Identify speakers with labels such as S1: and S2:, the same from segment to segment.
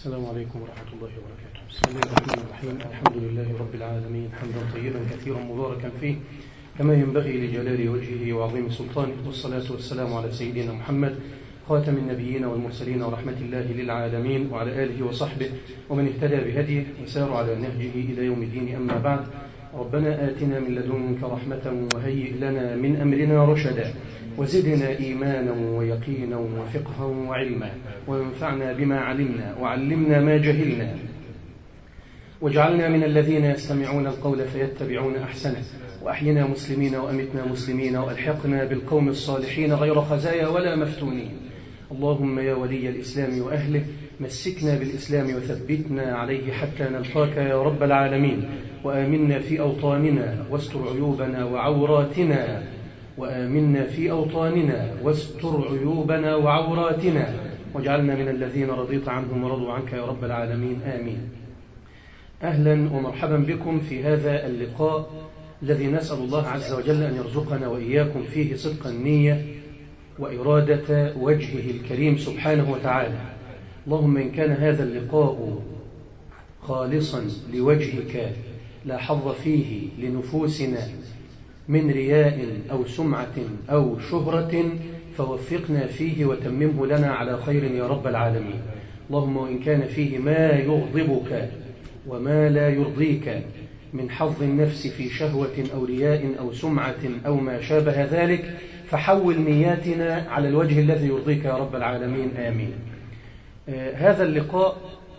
S1: السلام عليكم ورحمة الله وبركاته بسم الله الرحمن الرحيم الحمد لله رب العالمين حمدا طيبا كثيرا مباركا فيه كما ينبغي لجلال وجهه وعظيم سلطانه والصلاة والسلام على سيدنا محمد خاتم النبيين والمرسلين ورحمة الله للعالمين وعلى آله وصحبه ومن اهتدى بهديه وسار على نهجه إلى يوم الدين أما بعد ربنا آتنا من لدنك رحمة وهيئ لنا من أمرنا رشدا وزدنا إيمانا ويقينا وفقها وعلما وانفعنا بما علمنا وعلمنا ما جهلنا واجعلنا من الذين يستمعون القول فيتبعون أحسنه وأحينا مسلمين وأمتنا مسلمين وألحقنا بالقوم الصالحين غير خزايا ولا مفتونين اللهم يا ولي الإسلام وأهله مسكنا بالإسلام وثبتنا عليه حتى نلقاك يا رب العالمين وآمنا في أوطاننا واستر عيوبنا وعوراتنا وآمنا في أوطاننا واستر عيوبنا وعوراتنا واجعلنا من الذين رضيت عنهم ورضوا عنك يا رب العالمين آمين أهلا ومرحبا بكم في هذا اللقاء الذي نسأل الله عز وجل أن يرزقنا وإياكم فيه صدق النية وإرادة وجهه الكريم سبحانه وتعالى اللهم إن كان هذا اللقاء خالصا لوجهك لا حظ فيه لنفوسنا من رياء أو سمعة أو شهرة فوفقنا فيه وتممه لنا على خير يا رب العالمين اللهم وإن كان فيه ما يغضبك وما لا يرضيك من حظ النفس في شهوة أو رياء أو سمعة أو ما شابه ذلك فحول نياتنا على الوجه الذي يرضيك يا رب العالمين آمين آه هذا اللقاء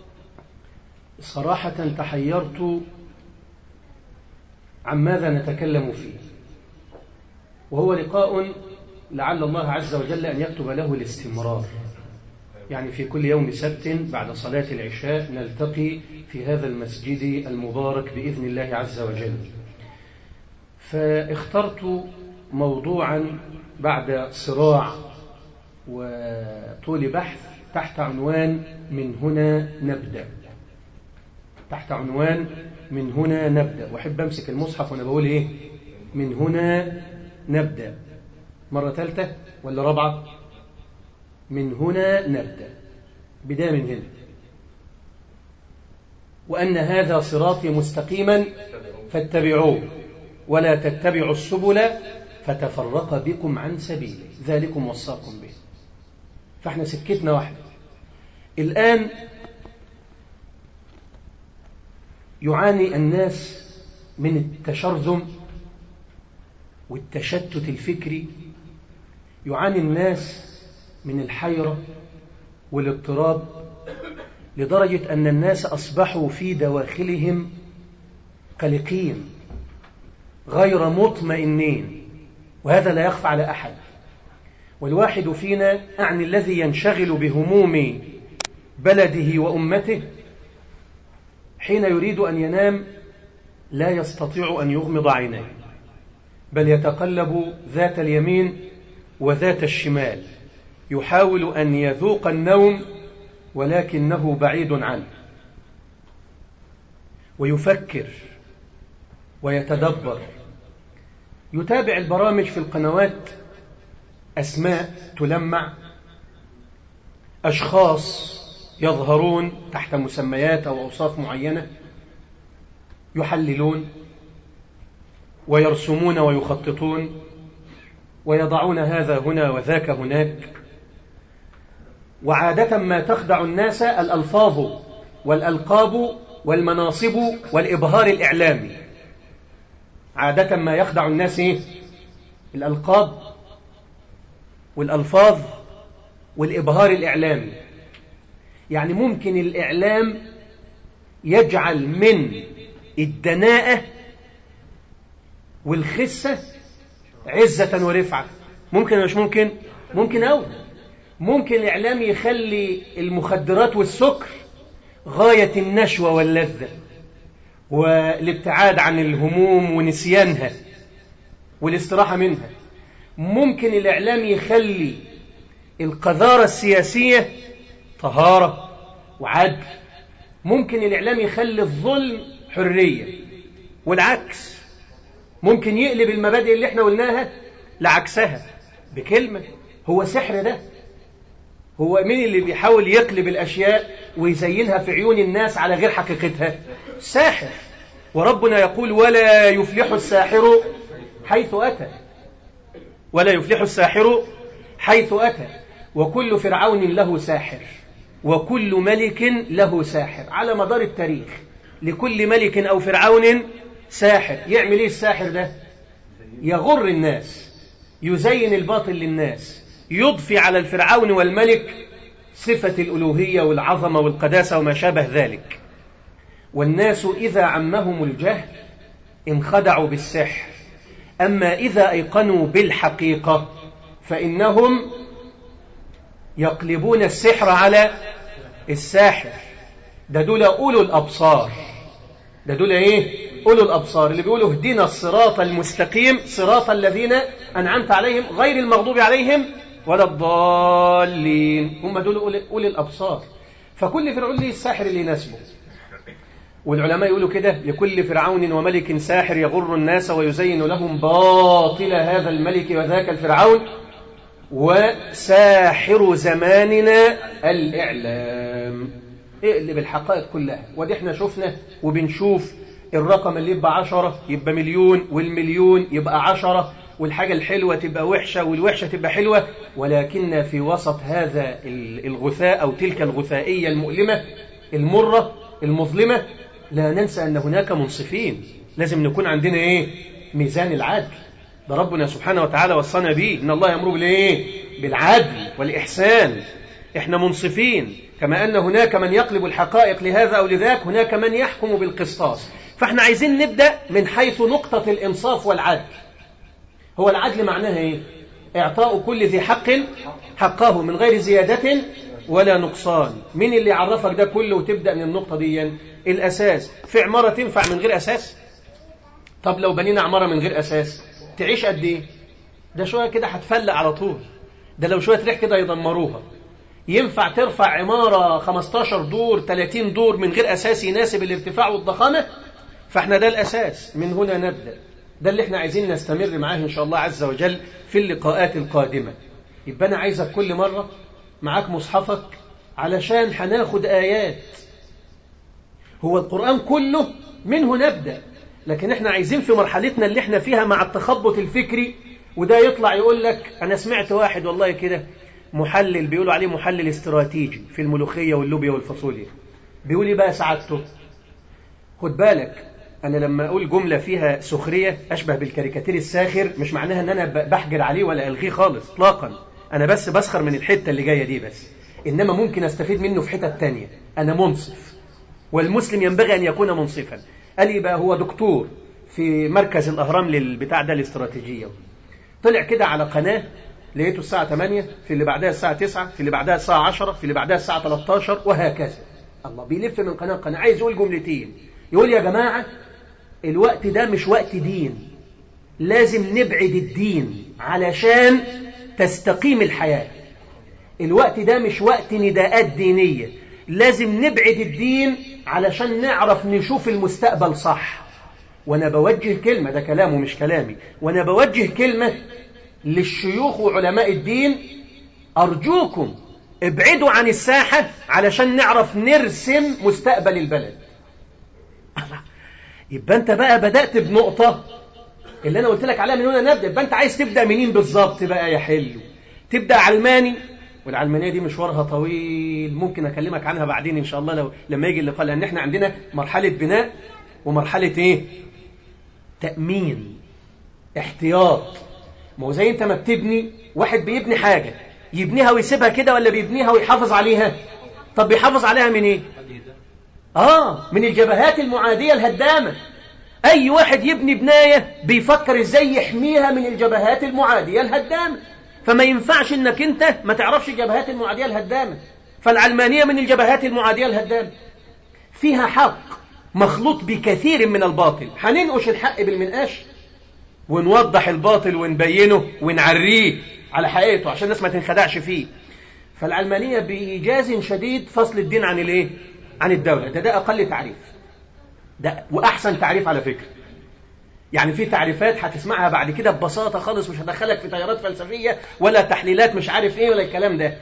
S1: صراحة تحيرت عن ماذا نتكلم فيه وهو لقاء لعل الله عز وجل أن يكتب له الاستمرار يعني في كل يوم سبت بعد صلاة العشاء نلتقي في هذا المسجد المبارك بإذن الله عز وجل فاخترت موضوعا بعد صراع وطول بحث تحت عنوان من هنا نبدأ تحت عنوان من هنا نبدأ وأحب أمسك المصحف وأنا بقول إيه من هنا نبدأ مرة ثالثة ولا رابعة من هنا نبدأ بداية من هنا وأن هذا صراطي مستقيما فاتبعوه ولا تتبعوا السبل فتفرق بكم عن سبيله ذلكم وصاكم به فاحنا سكتنا واحدة الآن يعاني الناس من التشرذم والتشتت الفكري يعاني الناس من الحيرة والاضطراب لدرجة أن الناس أصبحوا في دواخلهم قلقين غير مطمئنين وهذا لا يخفى على أحد والواحد فينا أعني الذي ينشغل بهموم بلده وأمته حين يريد أن ينام لا يستطيع أن يغمض عينيه بل يتقلب ذات اليمين وذات الشمال يحاول أن يذوق النوم ولكنه بعيد عنه ويفكر ويتدبر يتابع البرامج في القنوات أسماء تلمع أشخاص يظهرون تحت مسميات أو أوصاف معينة يحللون ويرسمون ويخططون ويضعون هذا هنا وذاك هناك وعادة ما تخدع الناس الألفاظ والألقاب والمناصب والإبهار الإعلامي عادة ما يخدع الناس إيه؟ الألقاب والألفاظ والإبهار الإعلامي يعني ممكن الإعلام يجعل من الدناءة والخسة عزة ورفعة ممكن مش ممكن ممكن أو ممكن الإعلام يخلي المخدرات والسكر غاية النشوة واللذة والابتعاد عن الهموم ونسيانها والاستراحة منها ممكن الإعلام يخلي القذارة السياسية طهارة وعدل ممكن الإعلام يخلي الظلم حرية والعكس ممكن يقلب المبادئ اللي احنا قلناها لعكسها بكلمة هو سحر ده هو مين اللي بيحاول يقلب الأشياء ويزينها في عيون الناس على غير حقيقتها ساحر وربنا يقول ولا يفلح الساحر حيث أتى ولا يفلح الساحر حيث أتى وكل فرعون له ساحر وكل ملك له ساحر على مدار التاريخ لكل ملك أو فرعون ساحر يعمل إيه الساحر ده يغر الناس يزين الباطل للناس يضفي على الفرعون والملك صفة الألوهية والعظمة والقداسة وما شابه ذلك والناس إذا عمهم الجهل انخدعوا بالسحر أما إذا أيقنوا بالحقيقة فإنهم يقلبون السحر على الساحر ده دول أولو الأبصار ده دول إيه أولو الأبصار اللي بيقولوا اهدنا الصراط المستقيم صراط الذين أنعمت عليهم غير المغضوب عليهم ولا الضالين هم دول أولي الأبصار فكل فرعون ليه الساحر اللي يناسبه والعلماء يقولوا كده لكل فرعون وملك ساحر يغر الناس ويزين لهم باطل هذا الملك وذاك الفرعون وساحر زماننا الإعلام اقلب الحقائق كلها ودي احنا شفنا وبنشوف الرقم اللي يبقى عشرة يبقى مليون والمليون يبقى عشرة والحاجة الحلوة تبقى وحشة والوحشة تبقى حلوة ولكن في وسط هذا الغثاء أو تلك الغثائية المؤلمة المرة المظلمة لا ننسى أن هناك منصفين لازم نكون عندنا إيه ميزان العدل ده ربنا سبحانه وتعالى وصانا به إن الله يأمر بالإيه بالعدل والإحسان إحنا منصفين كما أن هناك من يقلب الحقائق لهذا أو لذاك هناك من يحكم بالقسطاس فإحنا عايزين نبدأ من حيث نقطة الإنصاف والعدل هو العدل معناها إيه إعطاء كل ذي حق حقه من غير زيادة ولا نقصان مين اللي عرفك ده كله وتبدأ من النقطة دي الأساس في عمارة تنفع من غير أساس طب لو بنينا عمارة من غير أساس تعيش قد إيه ده شوية كده هتفلق على طول ده لو شوية ريح كده يدمروها ينفع ترفع عمارة 15 دور 30 دور من غير أساس يناسب الارتفاع والضخامة فاحنا ده الأساس من هنا نبدأ ده اللي احنا عايزين نستمر معاه إن شاء الله عز وجل في اللقاءات القادمة يبقى أنا عايزك كل مرة معاك مصحفك علشان هناخد آيات هو القرآن كله منه نبدأ لكن احنا عايزين في مرحلتنا اللي احنا فيها مع التخبط الفكري وده يطلع يقول لك أنا سمعت واحد والله كده محلل بيقولوا عليه محلل استراتيجي في الملوخية واللوبيا والفاصوليا بيقول ايه بقى سعادته خد بالك أنا لما أقول جملة فيها سخرية أشبه بالكاريكاتير الساخر مش معناها أن أنا بحجر عليه ولا ألغيه خالص إطلاقا أنا بس بسخر من الحتة اللي جاية دي بس إنما ممكن أستفيد منه في حتة تانية أنا منصف والمسلم ينبغي أن يكون منصفا قال لي بقى هو دكتور في مركز الأهرام للبتاع ده الاستراتيجية طلع كده على قناة لقيته الساعة 8 في اللي بعدها الساعة 9 في اللي بعدها الساعة 10 في اللي بعدها الساعة 13 وهكذا الله بيلف من قناة قناة عايز يقول جملتين يقول يا جماعة الوقت ده مش وقت دين لازم نبعد الدين علشان تستقيم الحياة الوقت ده مش وقت نداءات دينية لازم نبعد الدين علشان نعرف نشوف المستقبل صح وانا بوجه كلمة ده كلامه مش كلامي وانا بوجه كلمة للشيوخ وعلماء الدين أرجوكم ابعدوا عن الساحة علشان نعرف نرسم مستقبل البلد يبقى انت بقى بدأت بنقطة اللي انا قلت لك عليها من هنا نبدأ يبقى انت عايز تبدأ منين بالظبط بقى يا حلو تبدأ علماني والعلمانية دي مشوارها طويل ممكن أكلمك عنها بعدين إن شاء الله لو لما يجي اللقاء لأن احنا عندنا مرحلة بناء ومرحلة إيه تأمين احتياط ما هو زي أنت ما بتبني واحد بيبني حاجة يبنيها ويسيبها كده ولا بيبنيها ويحافظ عليها طب بيحافظ عليها من إيه آه من الجبهات المعادية الهدامة أي واحد يبني بناية بيفكر إزاي يحميها من الجبهات المعادية الهدامة فما ينفعش انك انت ما تعرفش الجبهات المعادية الهدامة فالعلمانية من الجبهات المعادية الهدامة فيها حق مخلوط بكثير من الباطل هننقش الحق بالمنقاش ونوضح الباطل ونبينه ونعريه على حقيقته عشان الناس ما تنخدعش فيه فالعلمانية بإيجاز شديد فصل الدين عن الايه عن الدولة ده ده أقل تعريف ده وأحسن تعريف على فكرة يعني في تعريفات هتسمعها بعد كده ببساطة خالص مش هدخلك في تيارات فلسفية ولا تحليلات مش عارف ايه ولا الكلام ده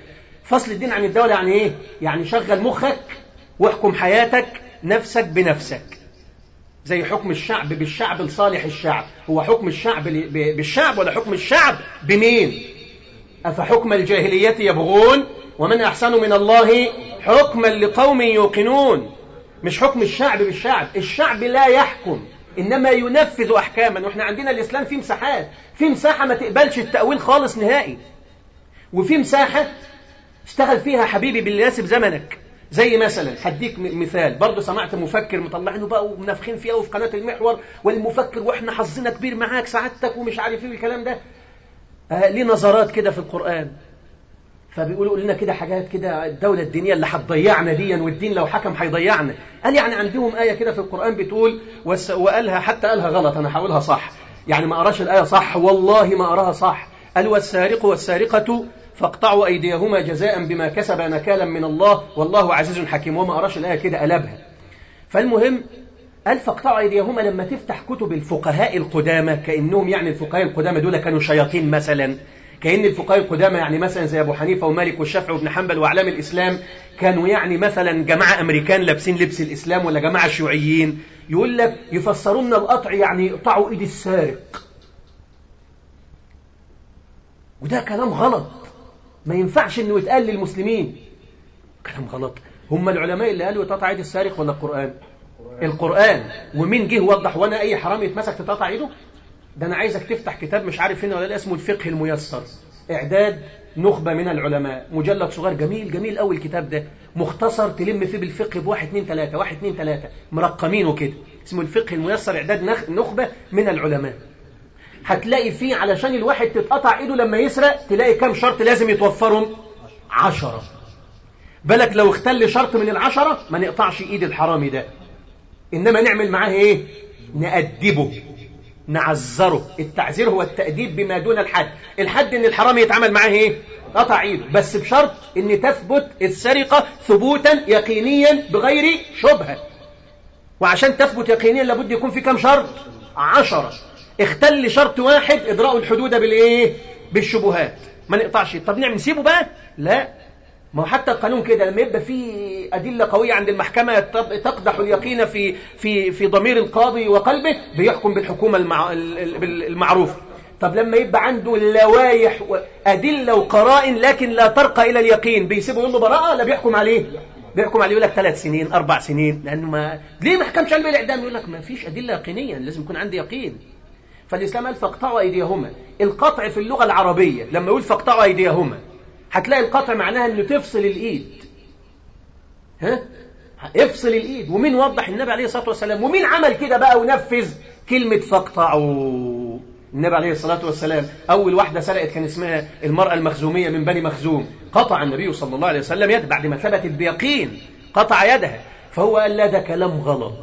S2: فصل الدين عن الدولة يعني ايه يعني شغل مخك واحكم حياتك نفسك بنفسك زي حكم الشعب بالشعب لصالح الشعب هو حكم الشعب بالشعب ولا حكم الشعب بمين أفحكم الجاهلية يبغون ومن أحسن من الله حكما لقوم يوقنون مش حكم الشعب بالشعب الشعب لا يحكم إنما ينفذ أحكاما وإحنا عندنا الإسلام في مساحات في مساحة ما تقبلش التأويل خالص نهائي وفي مساحة اشتغل فيها حبيبي باللي يناسب زمنك زي مثلا هديك مثال برضه سمعت مفكر مطلعينه بقى ومنافخين فيه قوي في قناه المحور والمفكر واحنا حظنا كبير معاك سعادتك ومش عارف ايه الكلام ده آه ليه نظرات كده في القران فبيقولوا لنا كده حاجات كده الدولة الدينية اللي هتضيعنا ديا والدين لو حكم هيضيعنا قال يعني عندهم آية كده في القرآن بتقول وقالها حتى قالها غلط أنا هقولها صح يعني ما قراش الآية صح والله ما قراها صح قال والسارق والسارقة فاقطعوا أيديهما جزاء بما كسب نكالا من الله والله عزيز حكيم وما قراش الآية كده قلبها فالمهم قال فاقطعوا أيديهما لما تفتح كتب الفقهاء القدامى كأنهم يعني الفقهاء القدامى دول كانوا شياطين مثلا كأن الفقهاء القدامى يعني مثلا زي أبو حنيفة ومالك والشافعي وابن حنبل وأعلام الإسلام كانوا يعني مثلا جماعة أمريكان لابسين لبس الإسلام ولا جماعة شيوعيين يقول لك يفسرون القطع يعني يقطعوا إيد السارق وده كلام غلط ما ينفعش انه يتقال للمسلمين كلام غلط هم العلماء اللي قالوا يتقطع ايد السارق ولا القرآن القرآن ومين جه وضح وانا اي حرام يتمسك تتقطع ايده ده انا عايزك تفتح كتاب مش عارف فين ولا لا اسمه الفقه الميسر اعداد نخبة من العلماء مجلد صغير جميل جميل قوي الكتاب ده مختصر تلم فيه بالفقه بواحد اتنين تلاتة واحد اتنين تلاتة مرقمينه كده اسمه الفقه الميسر اعداد نخبة من العلماء هتلاقي فيه علشان الواحد تتقطع ايده لما يسرق تلاقي كام شرط لازم يتوفرهم عشرة بالك لو اختل شرط من العشرة ما نقطعش ايد الحرامي ده انما نعمل معاه ايه نأدبه نعذره التعذير هو التأديب بما دون الحد الحد ان الحرامي يتعامل معاه ايه قطع ايده بس بشرط ان تثبت السرقة ثبوتا يقينيا بغير شبهة وعشان تثبت يقينيا لابد يكون في كم شرط عشرة اختل شرط واحد إدراء الحدود بالإيه؟ بالشبهات ما نقطعش طب نعمل نسيبه بقى لا ما هو حتى القانون كده لما يبقى في أدلة قوية عند المحكمة تقدح اليقين في في في ضمير القاضي وقلبه بيحكم بالحكومة المع... المعروفة طب لما يبقى عنده لوايح أدلة وقرائن لكن لا ترقى إلى اليقين بيسيبه يقول له براءة لا بيحكم عليه بيحكم عليه يقول لك ثلاث سنين أربع سنين لأنه ما ليه ما حكمش عليه بالإعدام يقول لك ما فيش أدلة يقينية لازم يكون عندي يقين فالإسلام قال فاقطعوا أيديهما القطع في اللغة العربية لما يقول فاقطعوا أيديهما هتلاقي القطع معناها أنه تفصل الإيد ها افصل الإيد ومين وضح النبي عليه الصلاة والسلام ومين عمل كده بقى ونفذ كلمة فاقطعوا النبي عليه الصلاة والسلام أول واحدة سرقت كان اسمها المرأة المخزومية من بني مخزوم قطع النبي صلى الله عليه وسلم يد بعد ما ثبتت بيقين قطع يدها فهو قال لا ده كلام غلط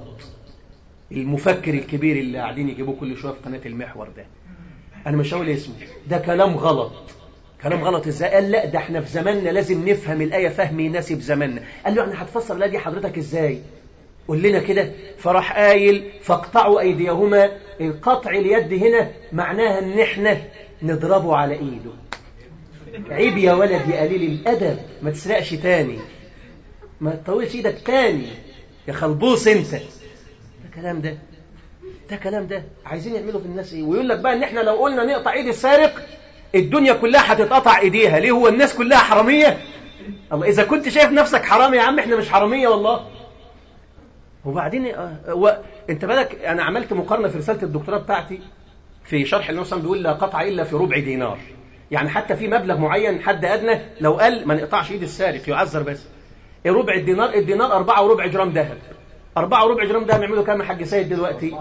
S2: المفكر الكبير اللي قاعدين يجيبوه كل شويه في قناه المحور ده انا مش هقول اسمه ده كلام غلط كلام غلط ازاي قال لا ده احنا في زماننا لازم نفهم الايه فهم يناسب زماننا قال له انا هتفسر الايه دي حضرتك ازاي قول لنا كده فراح قايل فاقطعوا ايديهما القطع اليد هنا معناها ان احنا نضربه على ايده عيب يا ولد يا قليل الادب ما تسرقش تاني ما تطولش ايدك تاني يا خلبوص انت الكلام ده ده كلام ده عايزين يعملوا في الناس ايه ويقول لك بقى ان احنا لو قلنا نقطع ايد السارق الدنيا كلها هتتقطع ايديها ليه هو الناس كلها حراميه الله اذا كنت شايف نفسك حرامي يا عم احنا مش حراميه والله وبعدين هو انت بالك انا عملت مقارنه في رساله الدكتوراه بتاعتي في شرح النص بيقول لا قطع الا في ربع دينار يعني حتى في مبلغ معين حد ادنى لو قال ما نقطعش ايد السارق يعذر بس ربع الدينار الدينار أربعة وربع جرام ذهب أربعة وربع جرام ده نعمله كام يا حاج سيد دلوقتي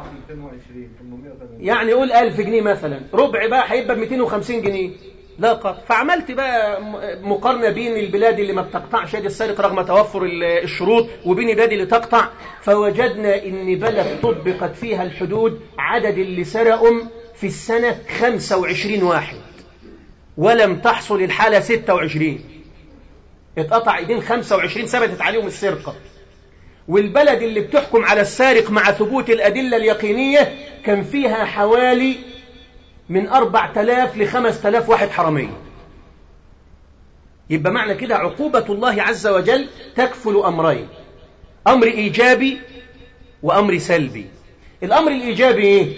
S2: يعني قول 1000 جنيه مثلا ربع بقى هيبقى ب 250 جنيه لا قط فعملت بقى مقارنة بين البلاد اللي ما بتقطعش يد السارق رغم توفر الشروط وبين البلاد اللي تقطع فوجدنا ان بلد طبقت فيها الحدود عدد اللي سرقوا في السنة 25 واحد ولم تحصل الحالة 26 اتقطع ايدين 25 ثبتت عليهم السرقة والبلد اللي بتحكم على السارق مع ثبوت الأدلة اليقينية كان فيها حوالي من أربع تلاف لخمس تلاف واحد حرامية يبقى معنى كده عقوبة الله عز وجل تكفل أمرين أمر إيجابي وأمر سلبي الأمر الإيجابي إيه؟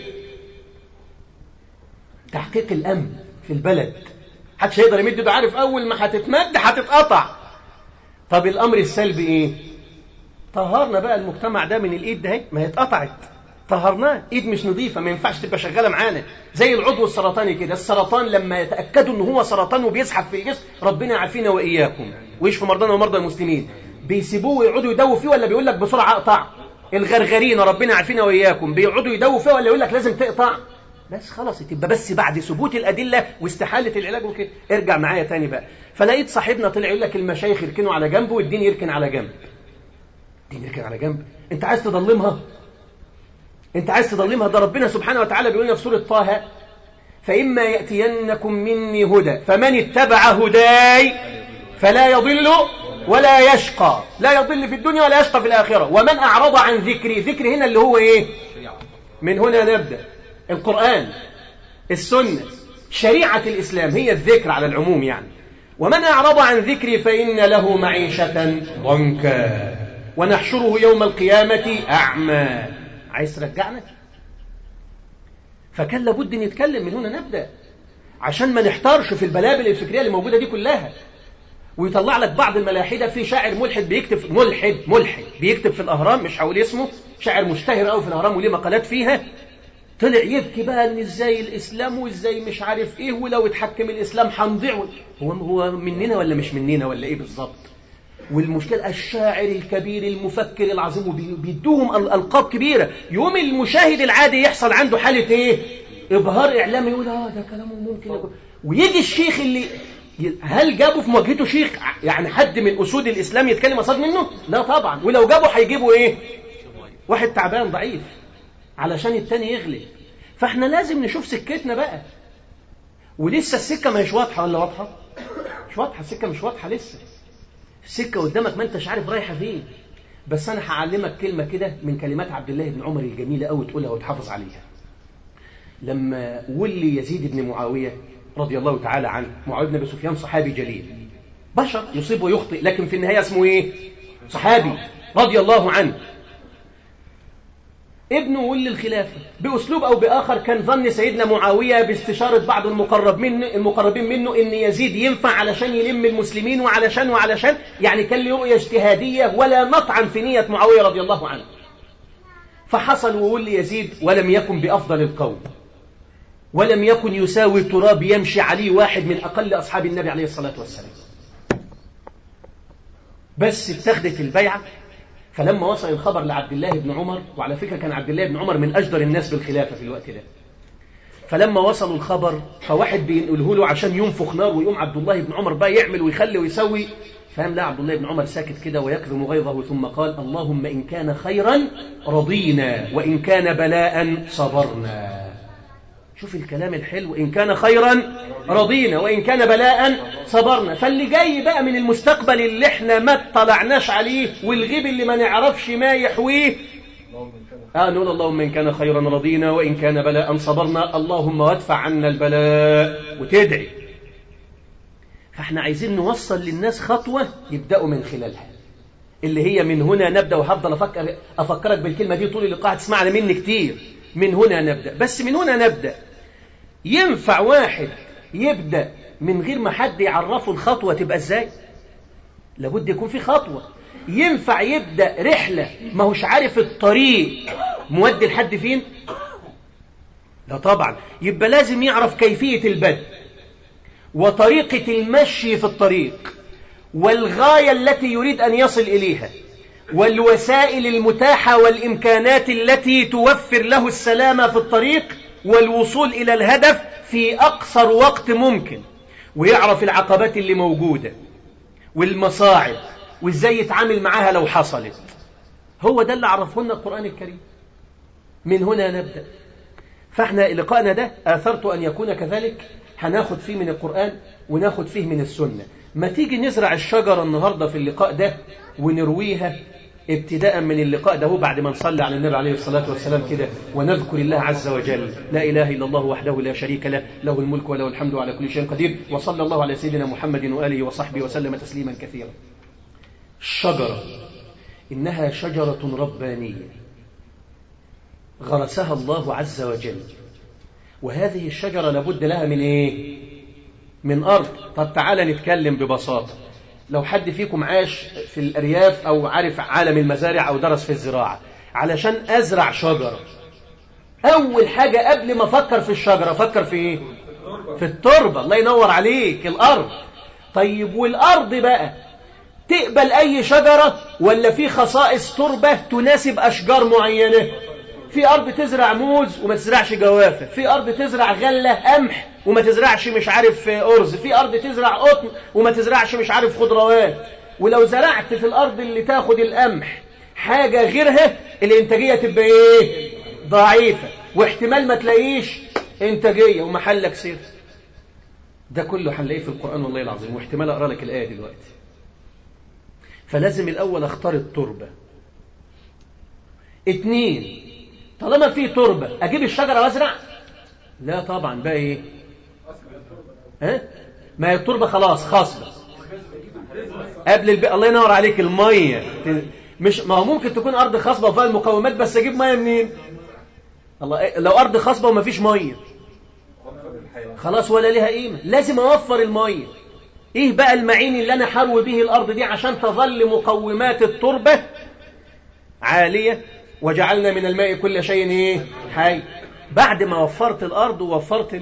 S2: تحقيق الأمن في البلد حدش هيقدر يمد يده عارف أول ما هتتمد هتتقطع طب الأمر السلبي إيه؟ طهرنا بقى المجتمع ده من الإيد ده ما هي اتقطعت طهرناه ايد مش نظيفه ما ينفعش تبقى شغاله معانا زي العضو السرطاني كده السرطان لما يتاكدوا ان هو سرطان وبيزحف في الجسم ربنا يعافينا واياكم ويشفي مرضانا ومرضى المسلمين بيسيبوه ويقعدوا يدووا فيه ولا بيقول لك بسرعه اقطع الغرغرين ربنا يعافينا واياكم بيقعدوا يدووا فيه ولا يقول لك لازم تقطع بس خلاص تبقى بس بعد ثبوت الادله واستحاله العلاج وكده ارجع معايا تاني بقى فلقيت صاحبنا طلع يقول لك المشايخ يركنوا على جنب والدين يركن على جنب الدين يركن على جنب انت عايز تضلمها انت عايز تضلمها ده ربنا سبحانه وتعالى بيقول لنا في سورة طه فإما يأتينكم مني هدى فمن اتبع هداي فلا يضل ولا يشقى لا يضل في الدنيا ولا يشقى في الآخرة ومن أعرض عن ذكري ذكر هنا اللي هو إيه من هنا نبدأ القرآن السنة شريعة الإسلام هي الذكر على العموم يعني ومن أعرض عن ذكري فإن له معيشة ضنكا ونحشره يوم القيامة أعمى عايز ترجعنا فكان لابد نتكلم من هنا نبدأ عشان ما نحتارش في البلابل الفكرية اللي موجودة دي كلها ويطلع لك بعض الملاحدة في شاعر ملحد بيكتب ملحد ملحد بيكتب في الأهرام مش هقول اسمه شاعر مشتهر قوي في الأهرام وليه مقالات فيها طلع يبكي بقى ان ازاي الاسلام وازاي مش عارف ايه ولو اتحكم الاسلام هنضيع هو هو مننا ولا مش مننا ولا ايه بالظبط والمشكلة الشاعر الكبير المفكر العظيم وبيدوهم ألقاب كبيرة يوم المشاهد العادي يحصل عنده حالة إيه إبهار إعلامي يقول آه ده كلامه ممكن يقول. ويجي الشيخ اللي هل جابوا في مواجهته شيخ يعني حد من أسود الإسلام يتكلم أصاد منه لا طبعا ولو جابوا هيجيبوا إيه واحد تعبان ضعيف علشان التاني يغلب فاحنا لازم نشوف سكتنا بقى ولسه السكة ما هيش واضحة ولا واضحة مش واضحة السكة مش واضحة لسه السكة قدامك ما انتش عارف رايحة فين بس أنا هعلمك كلمة كده من كلمات عبد الله بن عمر الجميلة أوي تقولها وتحافظ عليها لما ولي يزيد بن معاوية رضي الله تعالى عنه معاوية بن أبي سفيان صحابي جليل بشر يصيب ويخطئ لكن في النهاية اسمه إيه صحابي رضي الله عنه ابنه ولي الخلافة بأسلوب أو بآخر كان ظن سيدنا معاوية باستشارة بعض المقرب منه المقربين منه إن يزيد ينفع علشان يلم المسلمين وعلشان وعلشان يعني كان له رؤية اجتهادية ولا نطعن في نية معاوية رضي الله عنه فحصل وولي يزيد ولم يكن بأفضل القوم ولم يكن يساوي التراب يمشي عليه واحد من أقل أصحاب النبي عليه الصلاة والسلام بس اتخذت البيعة فلما وصل الخبر لعبد الله بن عمر وعلى فكرة كان عبد الله بن عمر من أجدر الناس بالخلافة في الوقت ده فلما وصلوا الخبر فواحد بينقله له عشان ينفخ نار ويقوم عبد الله بن عمر بقى يعمل ويخلي ويسوي فهم لا عبد الله بن عمر ساكت كده ويكظم غيظه ثم قال اللهم إن كان خيرا رضينا وإن كان بلاء صبرنا شوف الكلام الحلو إن كان خيرا رضينا وإن كان بلاء صبرنا فاللي جاي بقى من المستقبل اللي احنا ما اطلعناش عليه والغيب اللي ما نعرفش ما يحويه آه نقول اللهم إن كان خيرا رضينا وإن كان بلاء صبرنا اللهم وادفع عنا البلاء وتدعي فاحنا عايزين نوصل للناس خطوة يبدأوا من خلالها اللي هي من هنا نبدأ وهفضل أفكر أفكرك بالكلمة دي طول اللقاء هتسمعنا مني كتير من هنا نبدأ بس من هنا نبدأ ينفع واحد يبدأ من غير ما حد يعرفه الخطوة تبقى ازاي لابد يكون في خطوة ينفع يبدأ رحلة ما هوش عارف الطريق مودي لحد فين لا طبعا يبقى لازم يعرف كيفية البدء وطريقة المشي في الطريق والغاية التي يريد أن يصل إليها والوسائل المتاحة والإمكانات التي توفر له السلامة في الطريق والوصول إلى الهدف في أقصر وقت ممكن ويعرف العقبات اللي موجودة والمصاعب وإزاي يتعامل معاها لو حصلت هو ده اللي عرفه لنا القرآن الكريم من هنا نبدأ فاحنا لقاءنا ده آثرت أن يكون كذلك هناخد فيه من القرآن وناخد فيه من السنة ما تيجي نزرع الشجرة النهاردة في اللقاء ده ونرويها ابتداء من اللقاء ده بعد ما نصلي على النبي عليه الصلاة والسلام كده ونذكر الله عز وجل لا إله إلا الله وحده لا شريك له له الملك وله الحمد على كل شيء قدير وصلى الله على سيدنا محمد وآله وصحبه وسلم تسليما كثيرا الشجرة إنها شجرة ربانية غرسها الله عز وجل وهذه الشجرة لابد لها من إيه؟ من أرض طب تعالى نتكلم ببساطة لو حد فيكم عاش في الأرياف أو عارف عالم المزارع أو درس في الزراعة علشان أزرع شجرة أول حاجة قبل ما أفكر في الشجرة أفكر في إيه؟ في التربة الله ينور عليك الأرض طيب والأرض بقى تقبل أي شجرة ولا في خصائص تربة تناسب أشجار معينة في أرض تزرع موز وما تزرعش جوافة في أرض تزرع غلة قمح وما تزرعش مش عارف أرز في أرض تزرع قطن وما تزرعش مش عارف خضروات ولو زرعت في الأرض اللي تاخد القمح حاجة غيرها الإنتاجية تبقى إيه ضعيفة واحتمال ما تلاقيش إنتاجية ومحلك سير ده كله هنلاقيه في القرآن والله العظيم واحتمال أقرأ لك الآية دلوقتي فلازم الأول أختار التربة اتنين طالما في تربة أجيب الشجرة وأزرع لا طبعا بقى إيه ها ما هي التربة خلاص خاصبة قبل الب... الله ينور عليك المية مش ما هو ممكن تكون أرض خصبة وفيها المقومات بس أجيب مية منين الله لو أرض خصبة وما فيش مية خلاص ولا ليها قيمة لازم أوفر المية إيه بقى المعين اللي أنا حروي به الأرض دي عشان تظل مقومات التربة عالية وجعلنا من الماء كل شيء إيه حي بعد ما وفرت الأرض ووفرت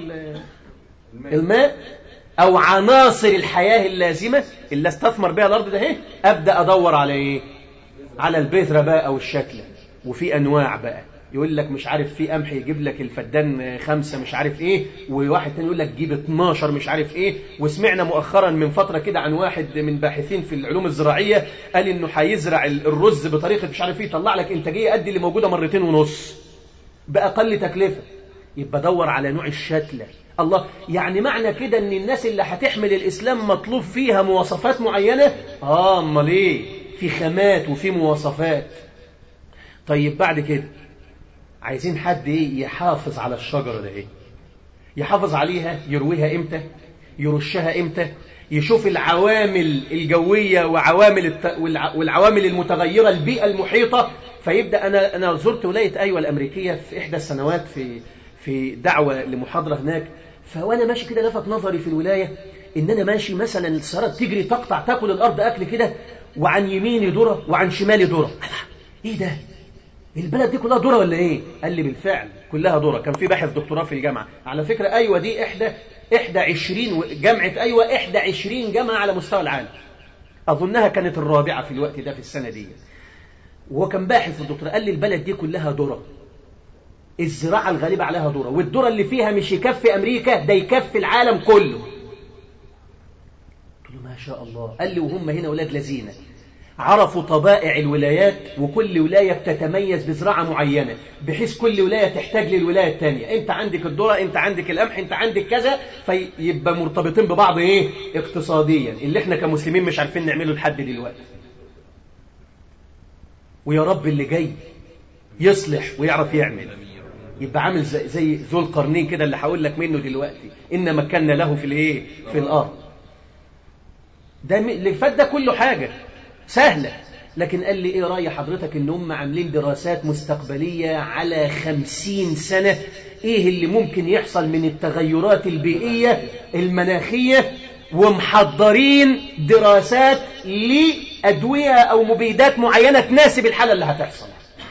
S2: الماء أو عناصر الحياة اللازمة اللي استثمر بها الأرض ده إيه أبدأ أدور على إيه على البذرة بقى أو الشكل وفي أنواع بقى يقول لك مش عارف في قمح يجيب لك الفدان خمسة مش عارف ايه وواحد تاني يقول لك جيب 12 مش عارف ايه وسمعنا مؤخرا من فترة كده عن واحد من باحثين في العلوم الزراعية قال انه هيزرع الرز بطريقة مش عارف ايه يطلع لك انتاجية قد اللي موجودة مرتين ونص بأقل تكلفة يبقى دور على نوع الشتلة الله يعني معنى كده ان الناس اللي هتحمل الاسلام مطلوب فيها مواصفات معينة اه امال ايه في خامات وفي مواصفات طيب بعد كده عايزين حد ايه يحافظ على الشجرة ده ايه يحافظ عليها يرويها امتى يرشها امتى يشوف العوامل الجوية وعوامل الت... والع... والعوامل المتغيرة البيئة المحيطة فيبدأ أنا أنا زرت ولاية أيوة الأمريكية في إحدى السنوات في في دعوة لمحاضرة هناك فوأنا ماشي كده لفت نظري في الولاية إن أنا ماشي مثلا السيارات تجري تقطع تاكل الأرض أكل كده وعن يميني ذرة وعن شمالي ذرة إيه ده البلد دي كلها ذره ولا ايه قال لي بالفعل كلها ذره كان في باحث دكتوراه في الجامعه على فكره ايوه دي احدى احدى 20 جامعه ايوه احدى 20 جامعه على مستوى العالم اظنها كانت الرابعه في الوقت ده في السنه دي وهو كان باحث في الدكتوراه قال لي البلد دي كلها ذره الزراعه الغالبه عليها ذره والذره اللي فيها مش يكفي امريكا ده يكفي العالم كله قلت له ما شاء الله قال لي وهم هنا ولاد لذينه عرفوا طبائع الولايات وكل ولاية بتتميز بزراعة معينة بحيث كل ولاية تحتاج للولاية الثانية انت عندك الذرة انت عندك القمح انت عندك كذا فيبقى مرتبطين ببعض ايه اقتصاديا اللي احنا كمسلمين مش عارفين نعمله لحد دلوقتي ويا رب اللي جاي يصلح ويعرف يعمل يبقى عامل زي, زي ذو القرنين كده اللي هقول لك منه دلوقتي ان مكنا له في الايه في الارض ده اللي فات ده كله حاجه سهلة لكن قال لي ايه رأي حضرتك ان هم عاملين دراسات مستقبلية على خمسين سنة ايه اللي ممكن يحصل من التغيرات البيئية المناخية ومحضرين دراسات لأدوية أو مبيدات معينة تناسب الحالة اللي هتحصل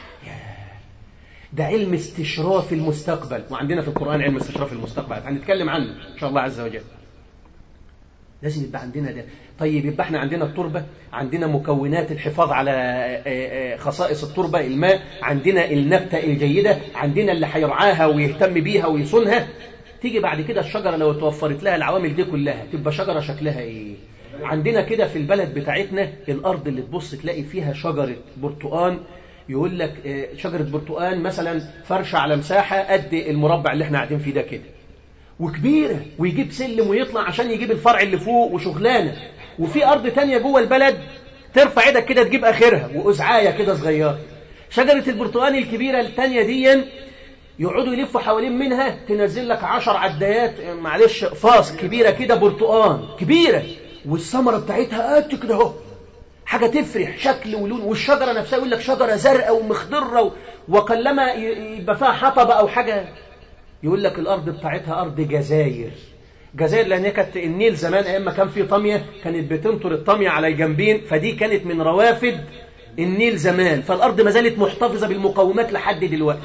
S2: ده علم استشراف المستقبل وعندنا في القرآن علم استشراف المستقبل هنتكلم عنه إن شاء الله عز وجل لازم يبقى عندنا ده طيب يبقى احنا عندنا التربة عندنا مكونات الحفاظ على خصائص التربة الماء عندنا النبتة الجيدة عندنا اللي هيرعاها ويهتم بيها ويصونها تيجي بعد كده الشجرة لو توفرت لها العوامل دي كلها تبقى شجرة شكلها ايه عندنا كده في البلد بتاعتنا الأرض اللي تبص تلاقي فيها شجرة برتقان يقول لك شجرة برتقان مثلا فرشة على مساحة قد المربع اللي احنا قاعدين فيه ده كده وكبيرة ويجيب سلم ويطلع عشان يجيب الفرع اللي فوق وشغلانة وفي أرض تانية جوه البلد ترفع ايدك كده تجيب اخرها وازعايه كده صغيره شجره البرتقال الكبيره الثانيه دي يقعدوا يلفوا حوالين منها تنزل لك عشر عدايات معلش فاس كبيره كده برتقان كبيره والثمره بتاعتها قد كده اهو حاجه تفرح شكل ولون والشجره نفسها يقول لك شجره زرقاء ومخضره وقلما يبقى فيها حطب او حاجه يقول لك الارض بتاعتها ارض جزاير جزائر لان هي كانت النيل زمان ايام ما كان في طميه كانت بتنطر الطميه على الجنبين فدي كانت من روافد النيل زمان فالارض ما زالت محتفظه بالمقومات لحد دلوقتي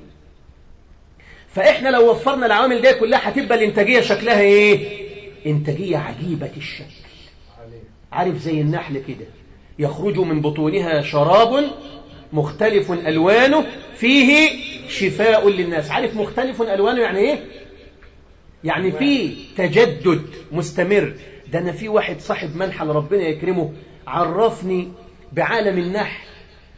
S2: فاحنا لو وفرنا العوامل دي كلها هتبقى الانتاجيه شكلها ايه انتاجيه عجيبه الشكل عارف زي النحل كده يخرج من بطونها شراب مختلف الوانه فيه شفاء للناس عارف مختلف الوانه يعني ايه يعني في تجدد مستمر ده انا في واحد صاحب منحل ربنا يكرمه عرفني بعالم النحل